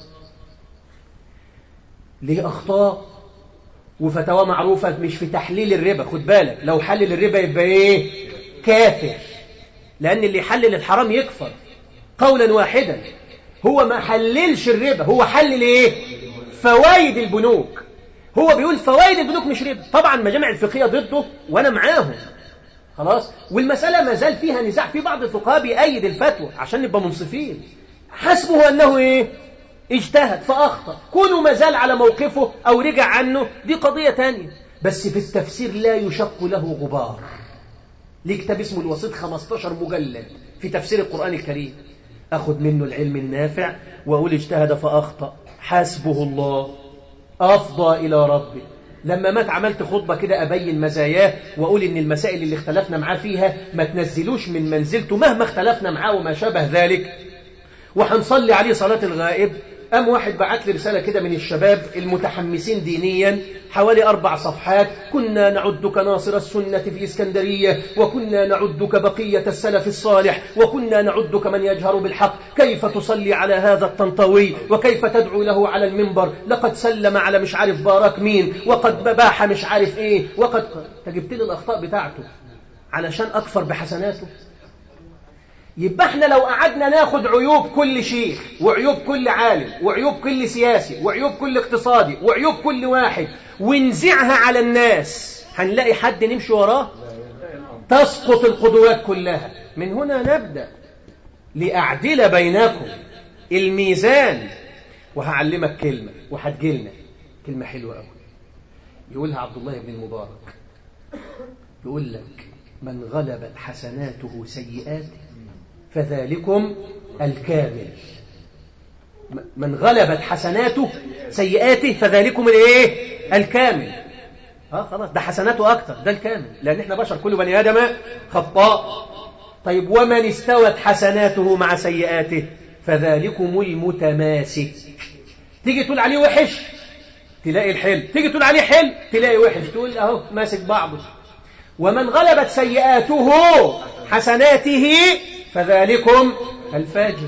S2: ليه اخطاء وفتاوى معروفه مش في تحليل الربا خد بالك لو حلل الربا يبقى ايه كافر لان اللي يحلل الحرام يكفر قولا واحدا هو ما حللش الربا هو حلل ايه فوائد البنوك هو بيقول فوائد البنوك مش ربا طبعا مجامع الفقهيه ضده وانا معاهم خلاص والمساله ما زال فيها نزاع في بعض الفقهاء بيأيد الفتوى عشان نبقى منصفين حسبه انه ايه اجتهد فاخطا كونه ما زال على موقفه او رجع عنه دي قضيه تانية بس في التفسير لا يشق له غبار ليه كتاب اسمه الوسيط 15 مجلد في تفسير القران الكريم اخذ منه العلم النافع واقول اجتهد فاخطا حسبه الله أفضى إلى ربه لما مات عملت خطبة كده أبين مزاياه وأقول إن المسائل اللي اختلفنا معاه فيها ما تنزلوش من منزلته مهما اختلفنا معاه وما شابه ذلك وهنصلي عليه صلاة الغائب قام واحد بعت لي رسالة كده من الشباب المتحمسين دينيا حوالي أربع صفحات كنا نعدك ناصر السنة في إسكندرية وكنا نعدك بقية السلف الصالح وكنا نعدك من يجهر بالحق كيف تصلي على هذا الطنطاوي وكيف تدعو له على المنبر لقد سلم على مش عارف باراك مين وقد باح مش عارف ايه وقد تجبت لي الأخطاء بتاعته علشان أكفر بحسناته يبقى احنا لو قعدنا ناخد عيوب كل شيخ وعيوب كل عالم وعيوب كل سياسي وعيوب كل اقتصادي وعيوب كل واحد ونزعها على الناس هنلاقي حد نمشي وراه تسقط القدوات كلها من هنا نبدأ لأعدل بينكم الميزان وهعلمك كلمة وهتجيلنا كلمة حلوة قوي يقولها عبد الله بن المبارك يقول لك من غلبت حسناته سيئاته فذلكم الكامل من غلبت حسناته سيئاته فذلكم الايه الكامل اه خلاص ده حسناته اكتر ده الكامل لان احنا بشر كل بني ادم خطاء طيب ومن استوت حسناته مع سيئاته فذلكم المتماسك تيجي تقول عليه وحش تلاقي الحلو تيجي تقول عليه حلو تلاقي وحش تقول اهو ماسك بعضه ومن غلبت سيئاته حسناته فذلكم الفاجر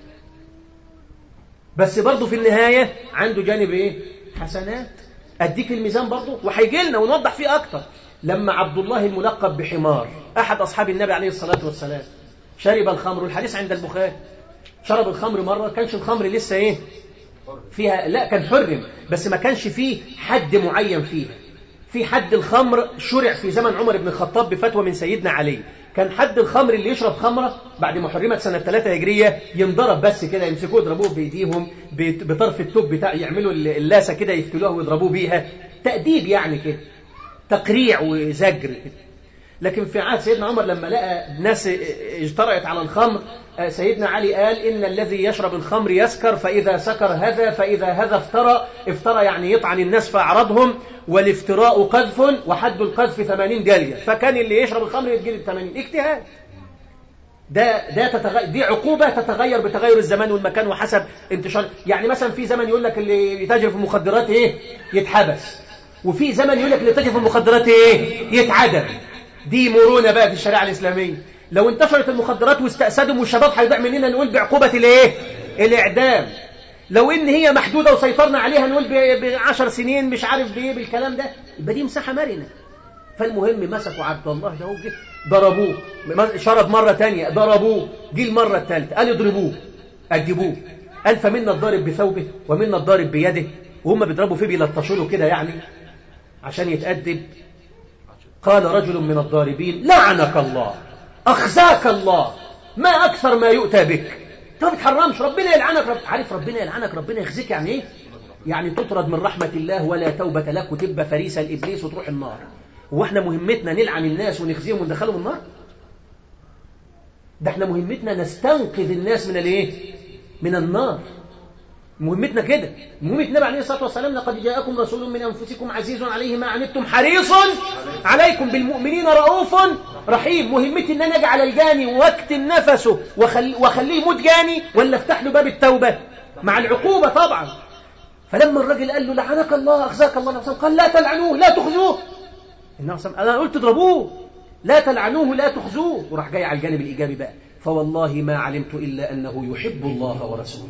S2: بس برضه في النهاية عنده جانب ايه حسنات اديك الميزان برضه وهيجي لنا ونوضح فيه اكتر لما عبد الله الملقب بحمار احد اصحاب النبي عليه الصلاة والسلام شرب الخمر والحديث عند البخاري شرب الخمر مرة كانش الخمر لسه ايه فيها لا كان حرم بس ما كانش فيه حد معين فيها في حد الخمر شرع في زمن عمر بن الخطاب بفتوى من سيدنا علي كان حد الخمر اللي يشرب خمرة بعد ما حرمت سنة 3 هجرية ينضرب بس كده يمسكوه يضربوه بإيديهم بطرف التوب بتاع يعملوا اللاسة كده يفتلوها ويضربوه بيها تأديب يعني كده تقريع وزجر كده لكن في عهد سيدنا عمر لما لقى ناس اجترأت على الخمر سيدنا علي قال إن الذي يشرب الخمر يسكر فإذا سكر هذا فإذا هذا افترى افترى يعني يطعن الناس في أعراضهم والافتراء قذف وحد القذف 80 جلية فكان اللي يشرب الخمر يتجلد 80 اجتهاد ده ده تتغير دي عقوبة تتغير بتغير الزمان والمكان وحسب انتشار يعني مثلا في زمن يقول لك اللي يتاجر في المخدرات ايه يتحبس وفي زمن يقول لك اللي يتاجر في المخدرات ايه يتعدم دي مرونة بقى في الشريعة الإسلامية لو انتشرت المخدرات واستأسدهم والشباب هيضيع مننا نقول بعقوبة الايه الإعدام لو ان هي محدودة وسيطرنا عليها نقول بعشر سنين مش عارف بايه بالكلام ده يبقى دي مساحة مرنة فالمهم مسكوا عبد الله ده وجه ضربوه شرب مرة تانية ضربوه جه المرة الثالثة قال يضربوه أدبوه قال فمنا الضارب بثوبه ومنا الضارب بيده وهم بيضربوا فيه بيلطشوا له كده يعني عشان يتأدب قال رجل من الضاربين لعنك الله أخزاك الله ما أكثر ما يؤتى بك انت ما بتحرمش ربنا يلعنك رب... عارف ربنا يلعنك ربنا يخزيك يعني ايه يعني تطرد من رحمة الله ولا توبة لك وتبقى فريسة لإبليس وتروح النار واحنا مهمتنا نلعن الناس ونخزيهم وندخلهم النار ده احنا مهمتنا نستنقذ الناس من الايه من النار مهمتنا كده مهمة النبي عليه الصلاة والسلام لقد جاءكم رسول من أنفسكم عزيز عليه ما عنتم حريص عليكم بالمؤمنين رؤوف رحيم مهمتي ان انا اجعل الجاني واكتم نفسه وخلي وخليه يموت جاني ولا افتح له باب التوبة مع العقوبة طبعا فلما الراجل قال له لعنك الله أخزاك الله نفسه قال لا تلعنوه لا تخزوه أنا قلت اضربوه لا تلعنوه لا تخزوه وراح جاي على الجانب الإيجابي بقى فوالله ما علمت إلا أنه يحب الله ورسوله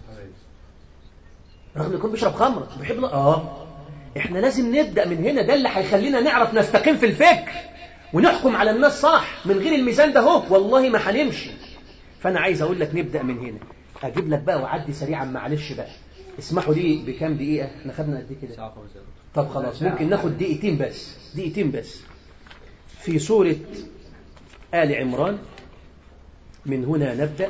S2: رغم يكون بيشرب خمر بيحب الله آه إحنا لازم نبدأ من هنا ده اللي هيخلينا نعرف نستقيم في الفكر ونحكم على الناس صح من غير الميزان ده هو والله ما هنمشي فأنا عايز أقول لك نبدأ من هنا أجيب لك بقى وعدي سريعا معلش بقى اسمحوا لي بكام دقيقة احنا خدنا قد ايه كده طب خلاص ممكن ناخد دقيقتين بس دقيقتين بس في سورة آل عمران من هنا نبدأ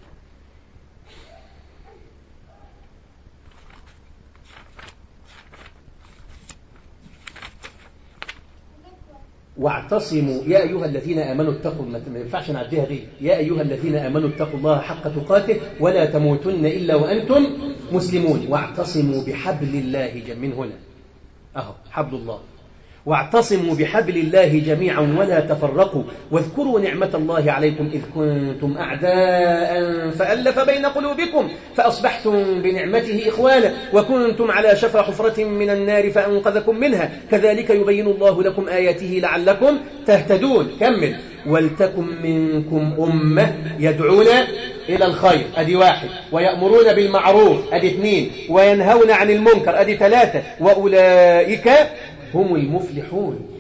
S2: واعتصموا يا أيها الذين آمنوا اتقوا ما ينفعش نعديها دي يا أيها الذين آمنوا اتقوا الله حق تقاته ولا تموتن إلا وأنتم مسلمون واعتصموا بحبل الله من هنا أهو حبل الله واعتصموا بحبل الله جميعا ولا تفرقوا واذكروا نعمة الله عليكم إذ كنتم أعداء فألف بين قلوبكم فأصبحتم بنعمته إخوانا وكنتم على شفا حفرة من النار فأنقذكم منها كذلك يبين الله لكم آياته لعلكم تهتدون كمل ولتكن منكم أمة يدعون إلى الخير أدي واحد ويأمرون بالمعروف أدي اثنين وينهون عن المنكر أدي ثلاثة وأولئك هم المفلحون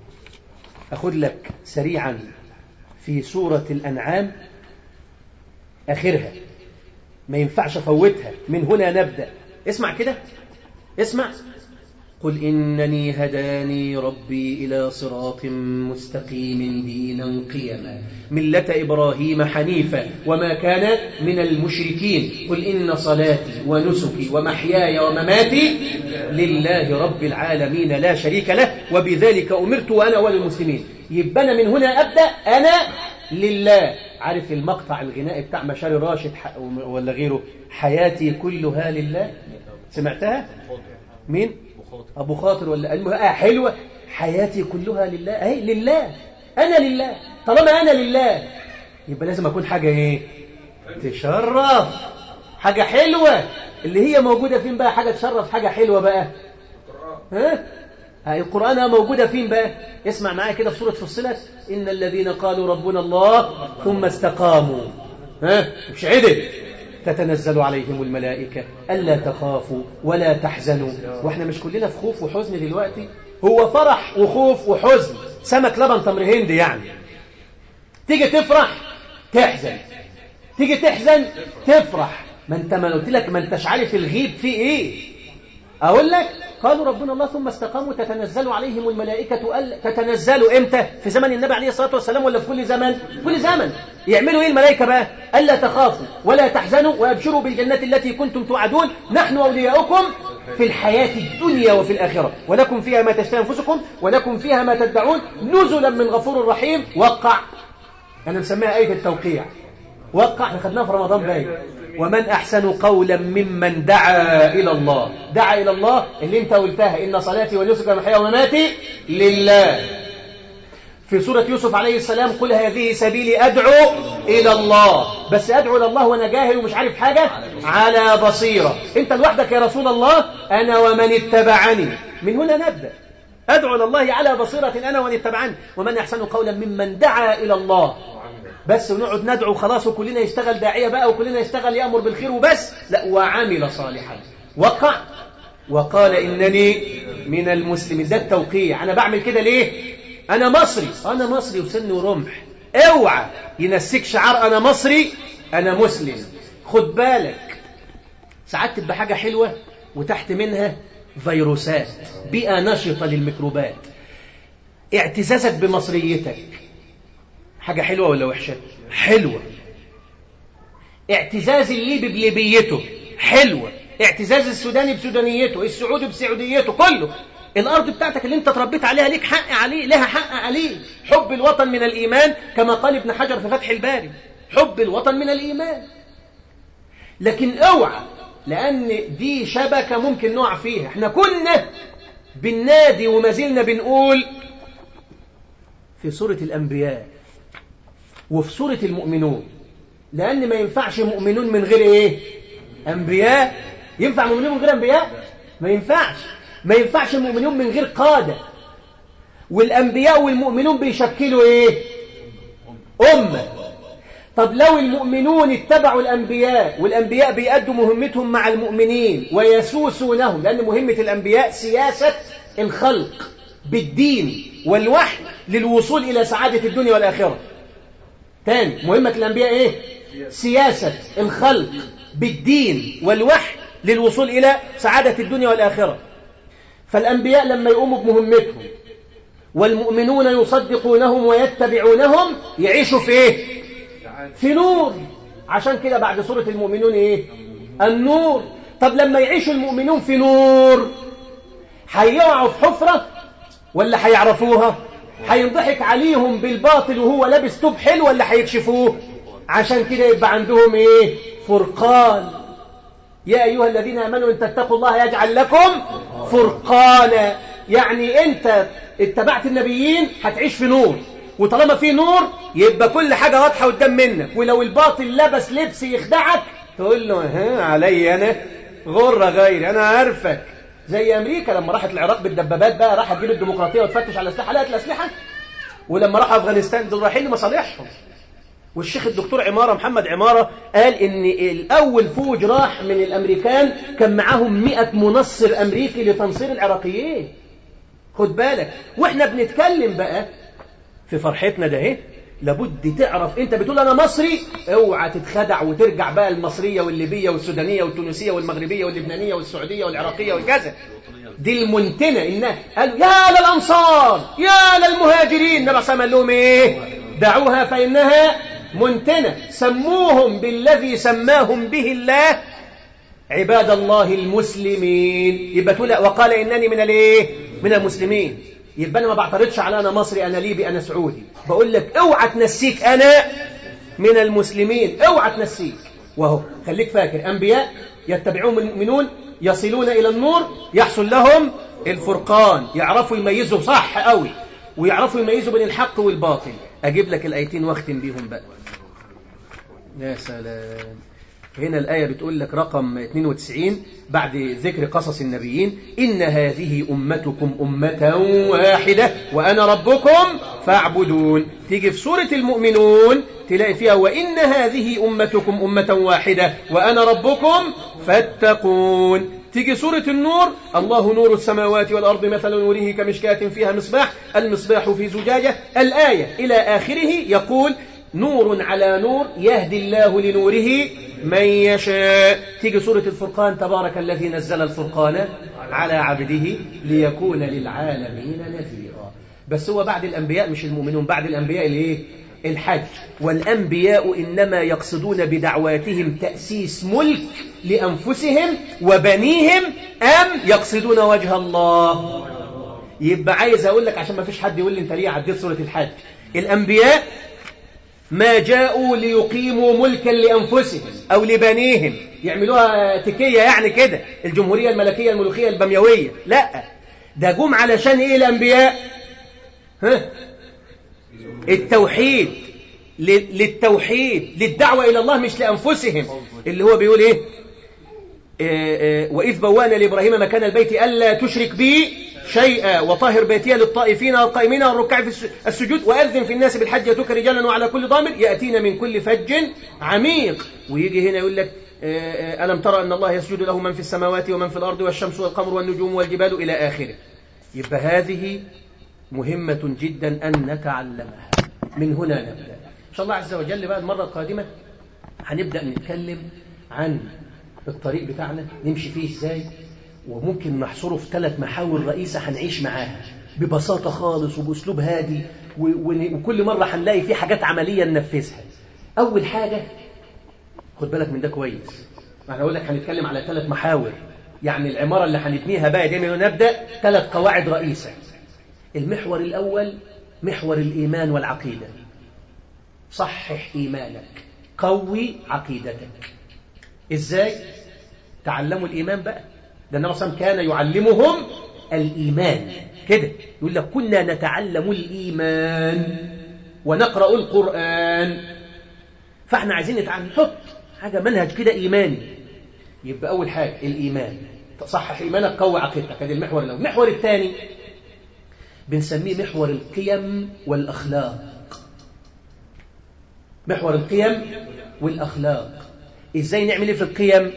S2: أخذ لك سريعا في سورة الأنعام آخرها ما ينفعش أفوتها من هنا نبدأ اسمع كده اسمع قل إنني هداني ربي إلى صراط مستقيم دينا قيما ملة إبراهيم حنيفا وما كان من المشركين قل إن صلاتي ونسكي ومحياي ومماتي لله رب العالمين لا شريك له وبذلك أمرت وأنا أول المسلمين يبقى أنا من هنا أبدأ أنا لله عارف المقطع الغنائي بتاع مشاري راشد ولا غيره حياتي كلها لله سمعتها مين أبو خاطر ولا المهم آه حلوة حياتي كلها لله أهي لله أنا لله طالما أنا لله يبقى لازم أكون حاجة إيه تشرف حاجة حلوة اللي هي موجودة فين بقى حاجة تشرف حاجة حلوة بقى ها هاي القرآن موجودة فين بقى اسمع معايا كده في سورة فصلت إن الذين قالوا ربنا الله ثم استقاموا ها مش عدل تتنزل عليهم الملائكة ألا تخافوا ولا تحزنوا وإحنا مش كلنا في خوف وحزن دلوقتي هو فرح وخوف وحزن سمك لبن تمر هند يعني تيجي تفرح تحزن تيجي تحزن تفرح ما انت ما قلت لك ما انتش عارف الغيب فيه ايه اقول لك قالوا ربنا الله ثم استقاموا تتنزل عليهم الملائكة ألا تتنزلوا امتى في زمن النبي عليه الصلاة والسلام ولا في كل زمن في كل زمن يعملوا ايه الملائكة بقى ألا تخافوا ولا تحزنوا وابشروا بالجنة التي كنتم توعدون نحن أولياؤكم في الحياة الدنيا وفي الآخرة ولكم فيها ما تشتهي أنفسكم ولكم فيها ما تدعون نزلا من غفور رحيم وقع أنا مسميها آية التوقيع وقع احنا خدناها في رمضان باين ومن أحسن قولا ممن دعا إلى الله دعا إلى الله اللي انت قلتها إن صلاتي ونسك ومحيا ومماتي لله في سورة يوسف عليه السلام قل هذه سبيلي أدعو إلى الله بس أدعو إلى الله وأنا جاهل ومش عارف حاجة على بصيرة أنت لوحدك يا رسول الله أنا ومن اتبعني من هنا نبدأ أدعو إلى الله على بصيرة أنا ومن اتبعني ومن أحسن قولا ممن دعا إلى الله بس ونقعد ندعو خلاص وكلنا يشتغل داعية بقى وكلنا يشتغل يأمر بالخير وبس لا وعمل صالحا وقع وقال إنني من المسلمين ده التوقيع أنا بعمل كده ليه أنا مصري أنا مصري وسن ورمح اوعى ينسيك شعار أنا مصري أنا مسلم خد بالك ساعات تبقى حاجة حلوة وتحت منها فيروسات بيئة نشطة للميكروبات اعتزازك بمصريتك حاجة حلوة ولا وحشة حلوة اعتزاز الليبي بليبيته حلوة اعتزاز السوداني بسودانيته السعودي بسعوديته كله الأرض بتاعتك اللي انت تربيت عليها ليك حق عليه لها حق عليه حب الوطن من الإيمان كما قال ابن حجر في فتح الباري حب الوطن من الإيمان لكن اوعى لأن دي شبكة ممكن نقع فيها احنا كنا بالنادي وما زلنا بنقول في سورة الأنبياء وفي سورة المؤمنون لأن ما ينفعش مؤمنون من غير إيه أنبياء ينفع مؤمنون من غير أنبياء ما ينفعش ما ينفعش المؤمنون من غير قادة والأنبياء والمؤمنون بيشكلوا إيه أمة طب لو المؤمنون اتبعوا الأنبياء والأنبياء بيأدوا مهمتهم مع المؤمنين ويسوسونهم لأن مهمة الأنبياء سياسة الخلق بالدين والوحي للوصول إلى سعادة الدنيا والآخرة تاني مهمة الأنبياء إيه؟ سياسة الخلق بالدين والوحي للوصول إلى سعادة الدنيا والآخرة فالأنبياء لما يقوموا بمهمتهم والمؤمنون يصدقونهم ويتبعونهم يعيشوا في إيه؟ في نور عشان كده بعد سورة المؤمنون إيه؟ النور طب لما يعيشوا المؤمنون في نور هيقعوا في حفرة ولا هيعرفوها؟ هينضحك عليهم بالباطل وهو لابس توب حلو ولا هيكشفوه عشان كده يبقى عندهم ايه فرقان يا ايها الذين امنوا ان تتقوا الله يجعل لكم فرقانا يعني انت اتبعت النبيين هتعيش في نور وطالما في نور يبقى كل حاجة واضحة قدام منك ولو الباطل لبس لبس يخدعك تقول له ها علي انا غرة غيري انا عارفك زي امريكا لما راحت العراق بالدبابات بقى راحت تجيب الديمقراطيه وتفتش على الاسلحه لقت الاسلحه ولما راحوا افغانستان دول رايحين لمصالحهم والشيخ الدكتور عمارة محمد عمارة قال ان الاول فوج راح من الامريكان كان معاهم 100 منصر امريكي لتنصير العراقيين خد بالك واحنا بنتكلم بقى في فرحتنا ده ايه لابد تعرف انت بتقول انا مصري اوعى تتخدع وترجع بقى المصرية والليبية والسودانية والتونسية والمغربية واللبنانية والسعودية والعراقية والكذا دي المنتنة إنها قالوا يا للأنصار يا للمهاجرين النبي صلى الله عليه وسلم قال لهم إيه دعوها فإنها منتنة سموهم بالذي سماهم به الله عباد الله المسلمين يبقى تقول وقال إنني من الإيه من المسلمين يبقى أنا ما بعترضش على أنا مصري أنا ليبي أنا سعودي بقول لك اوعى تنسيك أنا من المسلمين اوعى تنسيك وهو خليك فاكر أنبياء يتبعون المؤمنون يصلون إلى النور يحصل لهم الفرقان يعرفوا يميزوا صح قوي ويعرفوا يميزوا بين الحق والباطل أجيب لك الآيتين واختم بيهم بقى يا سلام هنا الآية بتقول لك رقم 92 بعد ذكر قصص النبيين إن هذه أمتكم أمة واحدة وأنا ربكم فاعبدون تيجي في سورة المؤمنون تلاقي فيها وإن هذه أمتكم أمة واحدة وأنا ربكم فاتقون تيجي سورة النور الله نور السماوات والأرض مثل نوره كمشكاة فيها مصباح المصباح في زجاجة الآية إلى آخره يقول نور على نور يهدي الله لنوره من يشاء تيجي سورة الفرقان تبارك الذي نزل الفرقان على عبده ليكون للعالمين نذيرا بس هو بعد الأنبياء مش المؤمنون بعد الأنبياء الايه الحج والأنبياء إنما يقصدون بدعواتهم تأسيس ملك لأنفسهم وبنيهم أم يقصدون وجه الله يبقى عايز أقول لك عشان ما فيش حد يقول لي أنت ليه عديت سورة الحج الأنبياء ما جاءوا ليقيموا ملكا لأنفسهم أو لبنيهم يعملوها تكية يعني كده الجمهورية الملكية الملوخية البميوية لا ده جم علشان إيه الأنبياء ها التوحيد للتوحيد للدعوة إلى الله مش لأنفسهم اللي هو بيقول إيه آه آه وإذ بوانا لإبراهيم مكان البيت ألا تشرك بي شيئا وطهر بيتي للطائفين والقائمين والركع في السجود وأذن في الناس بالحج يتوك رجالا وعلى كل ضامر يأتين من كل فج عميق ويجي هنا يقول لك ألم ترى أن الله يسجد له من في السماوات ومن في الأرض والشمس والقمر والنجوم والجبال إلى آخره يبقى هذه مهمة جدا أن نتعلمها من هنا نبدأ إن شاء الله عز وجل بقى المرة القادمة هنبدأ نتكلم عن الطريق بتاعنا نمشي فيه إزاي وممكن نحصره في ثلاث محاور رئيسة هنعيش معاها ببساطة خالص وبأسلوب هادي وكل مرة هنلاقي فيه حاجات عملية ننفذها أول حاجة خد بالك من ده كويس أنا أقول لك هنتكلم على ثلاث محاور يعني العمارة اللي هنبنيها بقى دي نبدأ ثلاث قواعد رئيسة المحور الأول محور الإيمان والعقيدة صحح إيمانك قوي عقيدتك إزاي؟ تعلموا الإيمان بقى ده النبي صلى الله عليه وسلم كان يعلمهم الإيمان كده يقول لك كنا نتعلم الإيمان ونقرأ القرآن فاحنا عايزين نتعلم نحط حاجة منهج كده إيماني يبقى أول حاجة الإيمان تصحح إيمانك قوي عقيدتك هذا المحور الأول المحور الثاني بنسميه محور القيم والأخلاق محور القيم والأخلاق إزاي نعمل إيه في القيم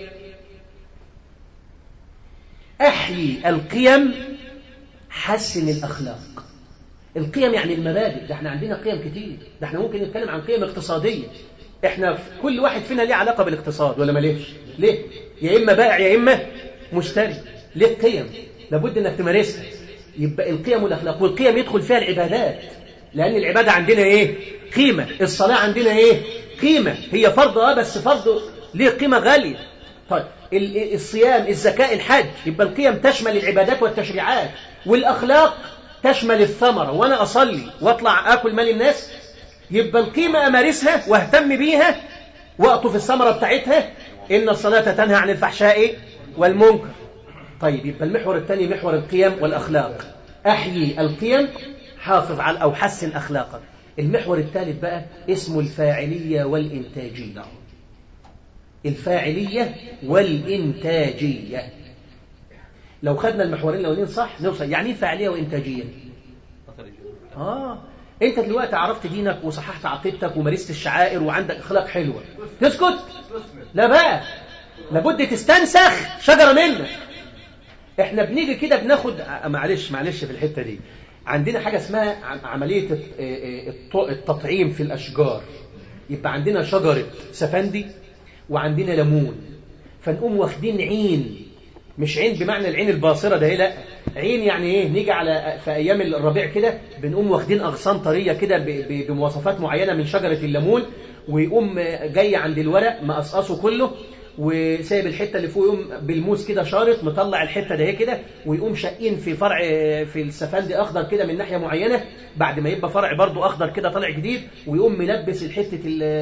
S2: أحيي القيم حسن الأخلاق القيم يعني المبادئ ده احنا عندنا قيم كتير ده احنا ممكن نتكلم عن قيم اقتصادية احنا كل واحد فينا ليه علاقة بالاقتصاد ولا ماليش ليه يا إما بائع يا إما مشتري ليه قيم لابد انك تمارسها يبقى القيم والأخلاق والقيم يدخل فيها العبادات لأن العبادة عندنا إيه قيمة الصلاة عندنا إيه قيمة هي فرض اه بس فرض ليه قيمة غالية طيب الصيام الزكاة الحج يبقى القيم تشمل العبادات والتشريعات والأخلاق تشمل الثمرة وأنا أصلي وأطلع أكل مال الناس يبقى القيمة أمارسها واهتم بيها وأقطف الثمرة بتاعتها إن الصلاة تنهى عن الفحشاء والمنكر طيب يبقى المحور الثاني محور القيم والأخلاق أحيي القيم حافظ على أو حسن أخلاقك المحور الثالث بقى اسمه الفاعلية والإنتاجية الفاعلية والإنتاجية لو خدنا المحورين الأولين صح نوصل يعني ايه فاعلية وإنتاجية آه أنت دلوقتي عرفت دينك وصححت عقيدتك ومارست الشعائر وعندك أخلاق حلوة تسكت لا بقى لابد تستنسخ شجرة منك احنا بنيجي كده بناخد معلش معلش في الحتة دي عندنا حاجة اسمها عملية التطعيم في الأشجار يبقى عندنا شجرة سفندي وعندنا ليمون فنقوم واخدين عين مش عين بمعنى العين الباصرة ده لا عين يعني ايه نيجي على في ايام الربيع كده بنقوم واخدين اغصان طريه كده بمواصفات معينه من شجره الليمون ويقوم جاي عند الورق مقصقصه كله وسايب الحته اللي فوق يقوم بالموس كده شارط مطلع الحته ده كده ويقوم شقين في فرع في السفندي اخضر كده من ناحيه معينه بعد ما يبقى فرع برضو اخضر كده طالع جديد ويقوم ملبس الحته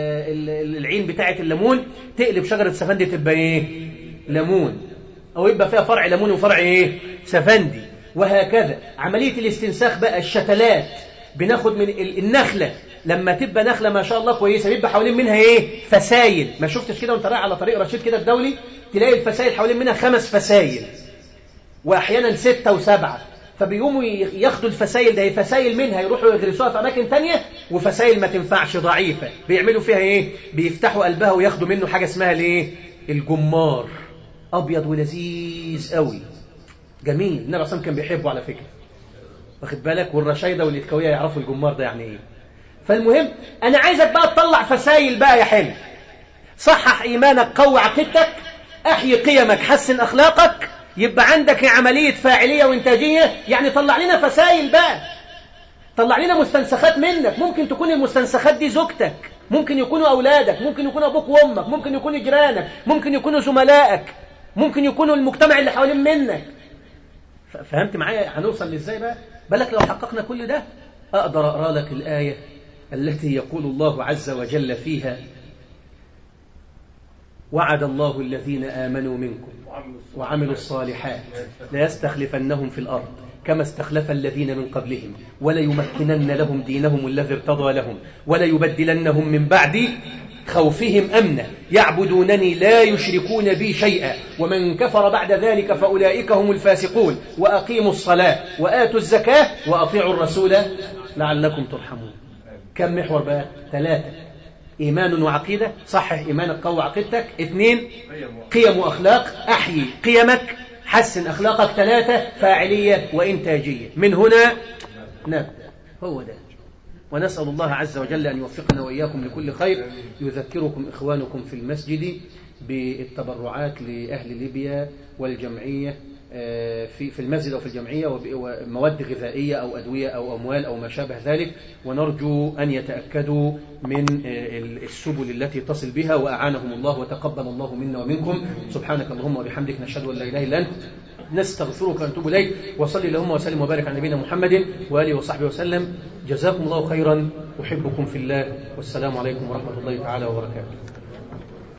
S2: العين بتاعه الليمون تقلب شجره سفندي تبقى ايه ليمون او يبقى فيها فرع ليمون وفرع ايه سفندي وهكذا عمليه الاستنساخ بقى الشتلات بناخد من النخله لما تبقى نخله ما شاء الله كويسه بيبقى حوالين منها ايه فسايل ما شفتش كده وانت رايح على طريق رشيد كده الدولي تلاقي الفسايل حوالين منها خمس فسايل واحيانا ستة وسبعة فبيقوموا ياخدوا الفسايل ده فسايل منها يروحوا يغرسوها في اماكن تانية وفسايل ما تنفعش ضعيفة بيعملوا فيها ايه بيفتحوا قلبها وياخدوا منه حاجة اسمها الايه الجمار ابيض ولذيذ قوي جميل النبي عليه كان بيحبه على فكرة واخد بالك والرشايدة والإتكوية يعرفوا الجمار ده يعني ايه فالمهم انا عايزك بقى تطلع فسايل بقى يا حلو صحح ايمانك قوي عقيدتك احيي قيمك حسن اخلاقك يبقى عندك عملية فاعلية وانتاجية يعني طلع لنا فسايل بقى طلع لنا مستنسخات منك ممكن تكون المستنسخات دي زوجتك ممكن يكونوا أولادك ممكن يكون أبوك وأمك ممكن يكونوا جيرانك ممكن يكونوا زملائك ممكن يكونوا المجتمع اللي حوالين منك فهمت معايا هنوصل لإزاي بقى بالك لو حققنا كل ده أقدر أقرأ لك الآية التي يقول الله عز وجل فيها وعد الله الذين آمنوا منكم وعملوا الصالحات ليستخلفنهم في الأرض كما استخلف الذين من قبلهم وليمكنن لهم دينهم الذي ارتضى لهم وليبدلنهم من بعد خوفهم أمنا يعبدونني لا يشركون بي شيئا ومن كفر بعد ذلك فأولئك هم الفاسقون وأقيموا الصلاة وآتوا الزكاة وأطيعوا الرسول لعلكم ترحمون كم محور بقى ثلاثة إيمان وعقيدة صحح إيمانك قوي عقيدتك اثنين قيم وأخلاق أحيي قيمك حسن أخلاقك ثلاثة فاعلية وإنتاجية من هنا نبدأ هو ده ونسأل الله عز وجل أن يوفقنا وإياكم لكل خير يذكركم إخوانكم في المسجد بالتبرعات لأهل ليبيا والجمعية في في المسجد أو في الجمعية ومواد غذائية أو أدوية أو أموال أو ما شابه ذلك ونرجو أن يتأكدوا من السبل التي تصل بها وأعانهم الله وتقبل الله منا ومنكم سبحانك اللهم وبحمدك نشهد أن لا إله إلا أنت نستغفرك ونتوب إليك وصلي اللهم وسلم وبارك على نبينا محمد وآله وصحبه وسلم جزاكم الله خيرا أحبكم في الله والسلام عليكم ورحمة الله تعالى وبركاته